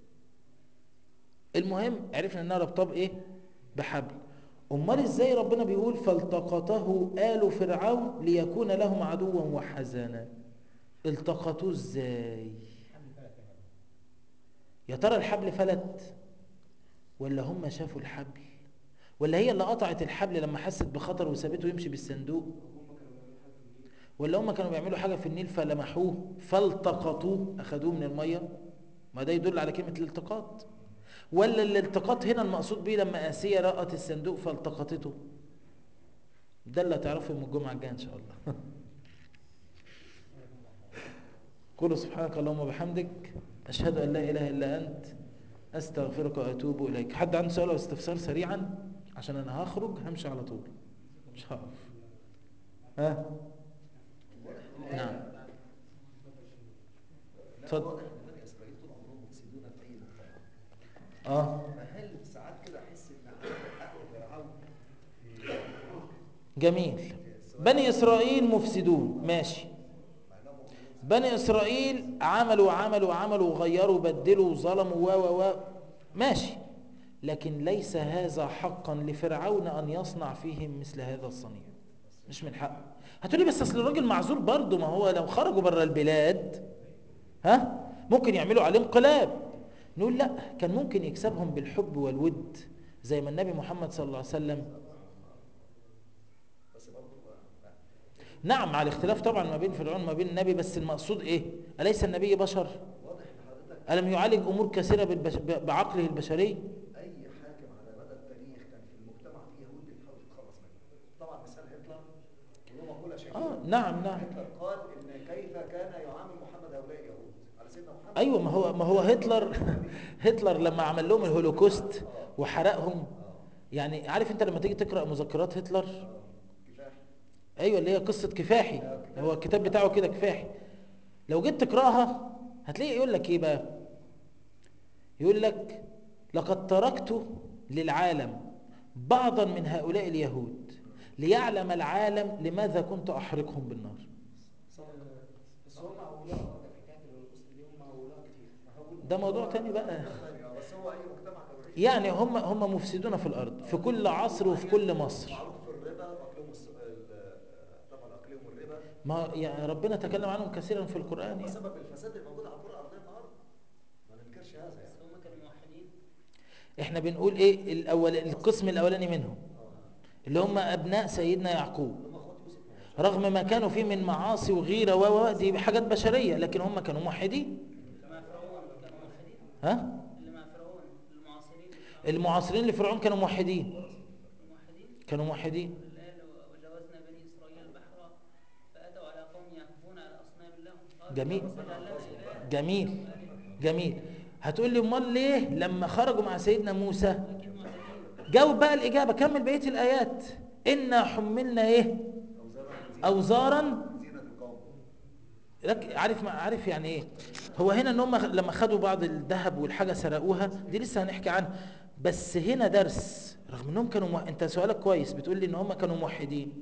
المهم عرفنا انها ربطاه بايه بحبل امال ازاي ربنا بيقول فالتقطه آل فرعون ليكون لهم عدوا وحزنا التقطوه ازاي يا ترى الحبل فلت ولا هم شافوا الحبل ولا هي اللي قطعت الحبل لما حست بخطر وسابته يمشي بالصندوق ولا هم كانوا بيعملوا حاجة في النيل فلمحوه فالتقطوه أخدوه من المية ما ده يدل على كلمة الالتقاط ولا الالتقاط هنا المقصود بيه لما آسيا رأت الصندوق فالتقطته ده اللي هتعرفه يوم الجمعة الجاية إن شاء الله قولوا سبحانك اللهم وبحمدك أشهد أن لا إله إلا أنت أستغفرك وأتوب إليك حد عنده سؤال أو استفسار سريعا عشان أنا هخرج همشي على طول مش هقف ها نعم اتفضل واضح ان بني اسرائيل طول عمرهم مفسدون في اي مجتمع اه فهل ساعات كده احس ان عنده حق فرعون في جميل بني إسرائيل مفسدون ماشي مع انهم مفسدون بني إسرائيل عملوا عملوا عملوا غيروا بدلوا ظلموا و و و ماشي لكن ليس هذا حقا لفرعون أن يصنع فيهم مثل هذا الصنيع مش من حقه هتقولي بس أصل الراجل معذور برضه ما هو لو خرجوا بره البلاد ها ممكن يعملوا عليه انقلاب نقول لا كان ممكن يكسبهم بالحب والود زي ما النبي محمد صلى الله عليه وسلم بس برضه لا. نعم مع الاختلاف طبعا ما بين فرعون وما بين النبي بس المقصود ايه أليس النبي بشر واضح ان حضرتك ألم يعالج أمور كثيرة بالبش... ب- بعقله البشري اي حاكم على مدى التاريخ كان في المجتمع فيه يهود بتحاول تتخلص منه طبعا مثال هتلر وله مقوله شهيره آه نعم نعم هتلر قال ان كيف كان يعامل محمد هؤلاء اليهود على سيدنا محمد أيوة ما هو ما هو هتلر هتلر لما عمل لهم الهولوكوست وحرقهم يعني عارف أنت لما تيجي تقرأ مذكرات هتلر كفاح أيوة اللي هي قصة كفاحي هو الكتاب بتاعه كده كفاحي لو جيت تقرأها هتلاقي يقول لك إيه بقى يقول لك لقد تركت للعالم بعضا من هؤلاء اليهود ليعلم العالم لماذا كنت أحرقهم بالنار بس هم أولاد برضه حكاية الهولوكوست دي هم أولاد كتير ده موضوع تاني بقى ثانية بس هو اي مجتمع كان يعيش يعني هم هم مفسدون في الأرض في كل عصر وفي كل مصر معروف في الربا واكلهم الس- ال- طبعا اكلهم الربا ما يعني ربنا تكلم عنهم كثيرا في القرآن هم يعني. سبب الفساد الموجود على الكره الارضيه النهارده ما ننكرش هذا بس يعني هم كانوا موحدين احنا بنقول ايه الأول القسم الأولاني منهم اللي هم أبناء سيدنا يعقوب هم اخوات يوسف رغم ما كانوا فيه من معاصي وغيرة و و- دي حاجات بشرية لكن هم كانوا موحدين اللي مع فرعون كانوا موحدين ها اللي مع فرعون المعاصرين المعاصرين لفرعون كانوا موحدين الموحدين كانوا موحدين الآن وجاوزنا بني إسرائيل البحر فأتوا على قوم يعكفون على أصنام لهم قالوا جميل. ربنا اجعل لنا إلها جميل جميل هتقول لي امال ليه لما خرجوا مع سيدنا موسى أكيد معتدين جاوب بقى الإجابة كمل بقية الآيات إنا حملنا إيه أوزارا زينه القوم لك عارف ما عارف يعني ايه هو هنا ان هم لما خدوا بعض الذهب والحاجه سرقوها دي لسه هنحكي عنها بس هنا درس رغم انهم كانوا مو... انت سؤالك كويس بتقول لي ان هم كانوا موحدين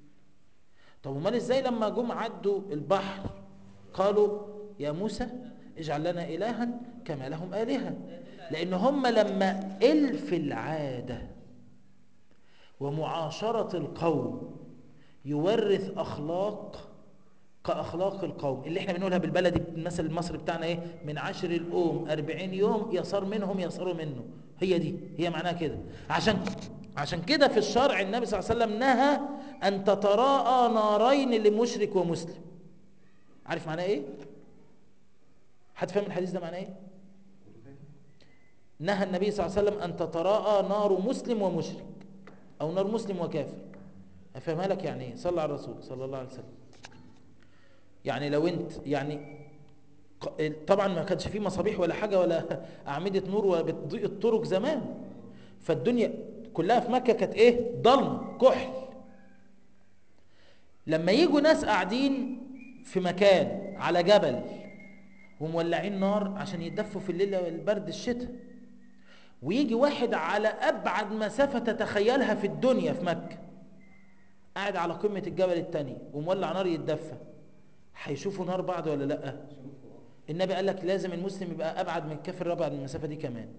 طب امال ازاي لما جم عدوا البحر قالوا يا موسى اجعل لنا الها كما لهم الهه لان هم لما الف العاده ومعاشره القوم يورث اخلاق كأخلاق القوم اللي احنا بنقولها بالبلدي المثل المصري بتاعنا ايه من عشر الأم أربعين يوم يصار منهم يصاروا منه هي دي هي معناها كده عشان عشان كده في الشرع النبي صلى الله عليه وسلم نهى أن تتراءى نارين لمشرك ومسلم عارف معناه إيه؟ حد فاهم الحديث ده معناه إيه؟ نهى النبي صلى الله عليه وسلم أن تتراءى نار مسلم ومشرك أو نار مسلم وكافر أفهمها لك يعني إيه؟ صلى على الرسول صلى الله عليه وسلم يعني لو أنت يعني ق- طبعا ما كانش فيه مصابيح ولا حاجة ولا أعمدة نور وبتضيء الطرق زمان فالدنيا كلها في مكة كانت إيه ضلمة كحل لما يجوا ناس قاعدين في مكان على جبل ومولعين نار عشان يتدفوا في الليل البرد الشتاء ويجي واحد على أبعد مسافة تتخيلها في الدنيا في مكة قاعد على قمة الجبل التاني ومولع نار يتدفى هيشوفوا نار بعض ولا لأ النبي قال لك لازم المسلم يبقى أبعد من الكافر أبعد من المسافة دي كمان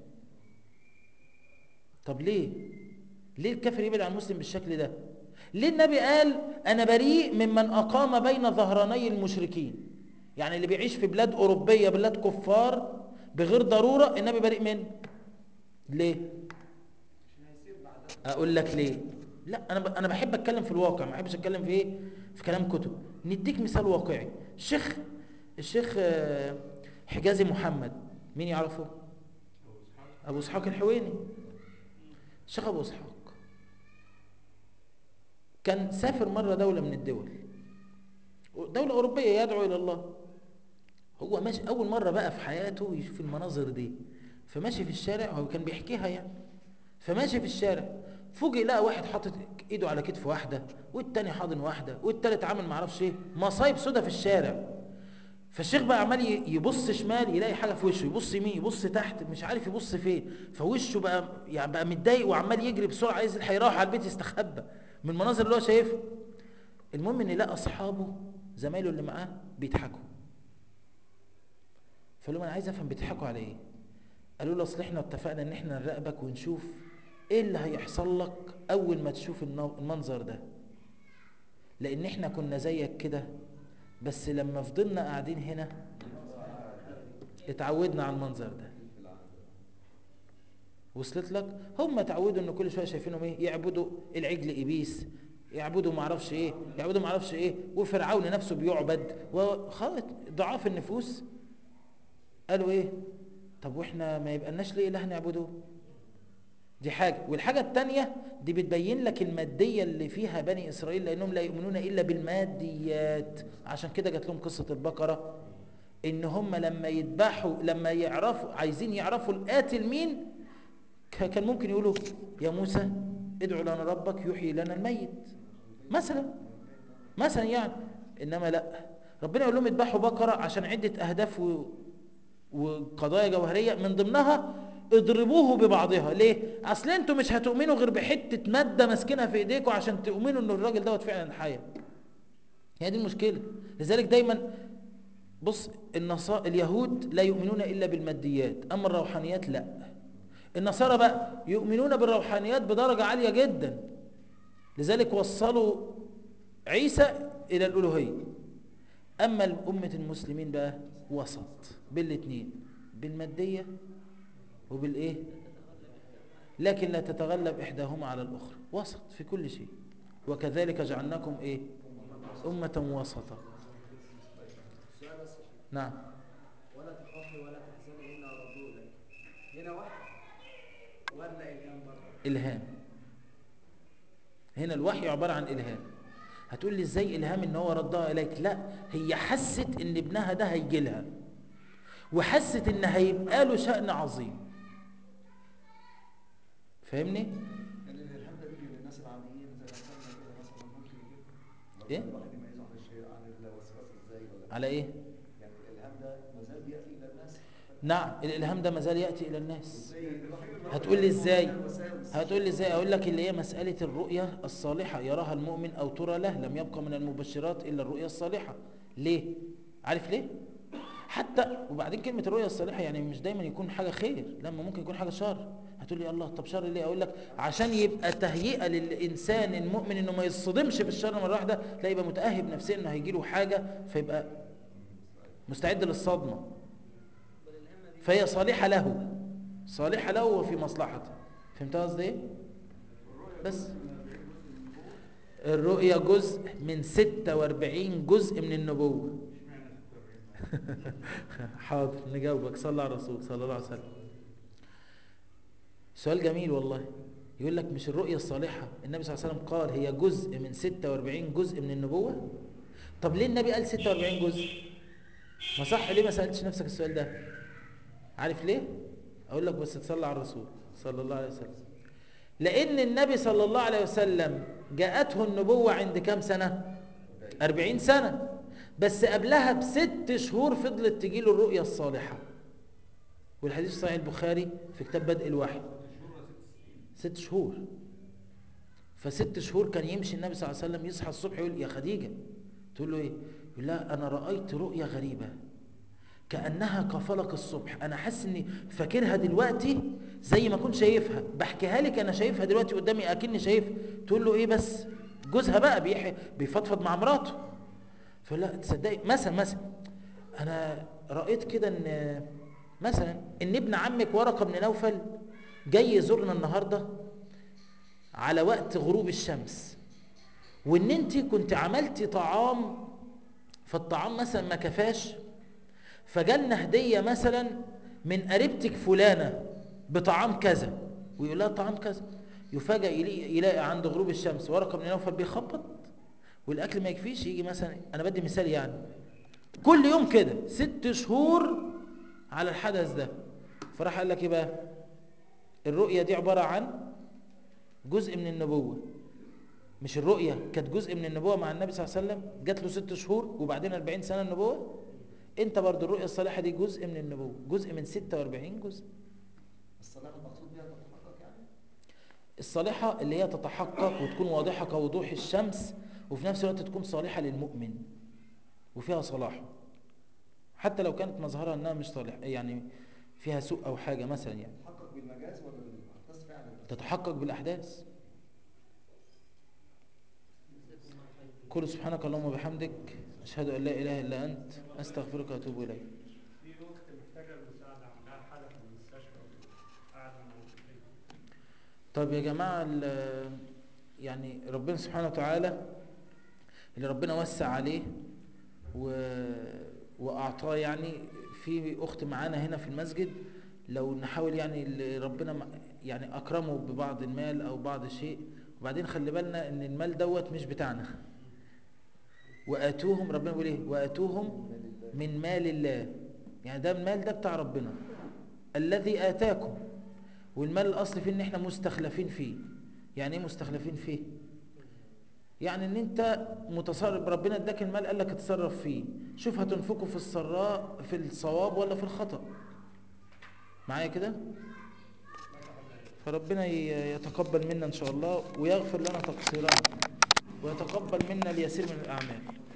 طب ليه ليه الكافر يبعد عن المسلم بالشكل ده ليه النبي قال أنا بريء ممن أقام بين ظهراني المشركين يعني اللي بيعيش في بلاد أوروبية بلاد كفار بغير ضرورة النبي بريء منه ليه اقول لك ليه لا انا ب- انا بحب اتكلم في الواقع ما بحبش اتكلم في ايه في كلام كتب نديك مثال واقعي الشيخ الشيخ آه، حجازي محمد مين يعرفه ابو اسحاق الحويني الشيخ ابو اسحاق كان سافر مره دوله من الدول دوله اوروبيه يدعو الى الله هو ماشي اول مره بقى في حياته يشوف المناظر دي فماشي في الشارع هو كان بيحكيها يعني فماشي في الشارع فوجئ لقى واحد حاطط ايده على كتف واحده والتاني حاضن واحده والتالت عامل معرفش ايه مصايب سودا في الشارع فالشيخ بقى عمال ي- يبص شمال يلاقي حاجه في وشه يبص يمين يبص تحت مش عارف يبص فين فوشه بقى يعني بقى متضايق وعمال يجري بسرعه عايز يلحق يروح على البيت يستخبى من المناظر اللي هو شايفها المهم ان لقى اصحابه زمايله اللي معاه بيضحكوا فقال لهم انا عايز افهم بيضحكوا على ايه قالوا له اصل احنا اتفقنا ان احنا نراقبك ونشوف ايه اللي هيحصل لك اول ما تشوف النو- المنظر ده لان احنا كنا زيك كده بس لما فضلنا قاعدين هنا اتعودنا على المنظر ده وصلت لك هم اتعودوا ان كل شويه شايفينهم ايه يعبدوا العجل ابيس يعبدوا ما اعرفش ايه يعبدوا ما اعرفش ايه وفرعون نفسه بيعبد وخلاص ضعاف النفوس قالوا ايه طب واحنا ما يبقالناش ليه اله نعبده دي حاجة والحاجة التانية دي بتبين لك المادية اللي فيها بني إسرائيل لأنهم لا يؤمنون إلا بالماديات عشان كده جات لهم قصة البقرة إن هم لما يذبحوا لما يعرفوا عايزين يعرفوا القاتل مين ك- كان ممكن يقولوا يا موسى ادعو لنا ربك يحيي لنا الميت مثلا مثلا يعني إنما لا ربنا يقول لهم اذبحوا بقرة عشان عدة أهداف و... وقضايا جوهرية من ضمنها اضربوه ببعضها ليه اصل انتوا مش هتؤمنوا غير بحتة مادة ماسكينها في ايديكم عشان تؤمنوا ان الراجل دوت فعلا حي هي دي المشكلة لذلك دايما بص النصا... اليهود لا يؤمنون الا بالماديات اما الروحانيات لا النصارى بقى يؤمنون بالروحانيات بدرجة عالية جدا لذلك وصلوا عيسى الى الالوهية اما امة المسلمين بقى وسط بالاثنين بالمادية وبالايه لكن لا تتغلب احداهما على الاخرى وسط في كل شيء وكذلك جعلناكم ايه امه وسطا السؤال بس نعم ولا تخافي ولا تحزني إن ردوا إليك هنا وحي ولا إلهام برضه الهام هنا الوحي عباره عن الهام هتقول لي ازاي الهام ان هو ردها اليك لا هي حست ان ابنها ده هيجي لها وحست ان هيبقى له شأن عظيم فاهمني يعني الالهام ده بيجي للناس العاديين زي مثلا كده مثلا ممكن يجيب إيه؟ الواحد يميزه عن الشيء عن الوسواس ازاي ولا على ايه يعني الالهام ده مازال بياتي الى الناس نعم الالهام ده مازال ياتي الى الناس ازاي الواحد هتقول لي ازاي الوساوس هتقول لي ازاي اقول لك اللي هي مساله الرؤيه الصالحه يراها المؤمن او ترى له لم يبقى من المبشرات الا الرؤيا الصالحه ليه عارف ليه حتى وبعدين كلمه الرؤيا الصالحه يعني مش دايما يكون حاجه خير لما ممكن يكون حاجه شر هتقول لي الله طب شر ليه اقول لك عشان يبقى تهيئه للانسان المؤمن انه ما يصطدمش في الشر مره واحده لا يبقى متاهب نفسيا انه هيجي له حاجه فيبقى مستعد للصدمه والإلهام ما بي- فهي صالحة له صالحة له وفي مصلحته فهمت قصدي ايه؟ الرؤية بس الرؤية جزء من 46 جزء من النبوة حاضر نجاوبك صلى على الرسول صلى الله عليه وسلم سؤال جميل والله يقول لك مش الرؤية الصالحة النبي صلى الله عليه وسلم قال هي جزء من 46 جزء من النبوة طب ليه النبي قال 46 جزء ما صح ليه ما سألتش نفسك السؤال ده عارف ليه اقول لك بس تصلي على الرسول صلى الله عليه وسلم لان النبي صلى الله عليه وسلم جاءته النبوة عند كام سنة أربعين سنة بس قبلها بست شهور فضلت تجيله الرؤية الصالحة والحديث صحيح البخاري في كتاب بدء الوحي ست شهور فست شهور كان يمشي النبي صلى الله عليه وسلم يصحى الصبح يقول يا خديجة تقول له ايه يقول لا انا رأيت رؤية غريبة كأنها كفلق الصبح انا حاسس اني فاكرها دلوقتي زي ما كنت شايفها بحكيها لك انا شايفها دلوقتي قدامي اكني شايفها تقول له ايه بس جوزها بقى بيحي بيفضفض مع مراته فلا تصدقي مثلا مثلا انا رأيت كده ان مثلا ان ابن عمك ورقة بن نوفل جاي يزورنا النهاردة على وقت غروب الشمس وان انت كنت عملتي طعام فالطعام مثلا ما كفاش فجالنا هدية مثلا من قريبتك فلانة بطعام كذا ويقول لها طعام كذا يفاجئ يلاقي, يلاقي عند غروب الشمس ورقة من نوفل بيخبط والاكل ما يكفيش يجي مثلا انا بدي مثال يعني كل يوم كده ست شهور على الحدث ده فراح قال لك ايه بقى الرؤية دي عبارة عن جزء من النبوة مش الرؤية كانت جزء من النبوة مع النبي صلى الله عليه وسلم جات له ست شهور وبعدين 40 سنة النبوة انت برضو الرؤية الصالحة دي جزء من النبوة جزء من 46 جزء الصلاة المقصود بها تتحقق يعني الصالحة اللي هي تتحقق وتكون واضحة كوضوح الشمس وفي نفس الوقت تكون صالحة للمؤمن وفيها صلاح حتى لو كانت مظهرها انها مش صالح يعني فيها سوء او حاجة مثلا يعني تتحقق بالمجاز ولا بالاحداث فعلا تتحقق بالأحداث كل سبحانك اللهم وبحمدك أشهد أن لا إله إلا أنت أستغفرك وأتوب إليك في اخت محتاجه المساعده عندها حاله في المستشفى قاعده موجودين طب يا جماعة ال- يعني ربنا سبحانه وتعالى اللي ربنا وسع عليه و... وأعطاه يعني في أخت معانا هنا في المسجد لو نحاول يعني اللي ربنا م- يعني أكرمه ببعض المال أو بعض الشيء وبعدين خلي بالنا إن المال دوت مش بتاعنا وآتوهم ربنا بيقول إيه وآتوهم من مال الله يعني ده المال ده بتاع ربنا الذي آتاكم والمال الأصل فيه إن إحنا مستخلفين فيه يعني إيه مستخلفين فيه يعني إن أنت متصرف ربنا اداك المال قال لك اتصرف فيه شوف هتنفقه في السراء في الصواب ولا في الخطأ معايا كده فربنا ي- يتقبل منا إن شاء الله ويغفر لنا تقصيرنا ويتقبل منا اليسير من الأعمال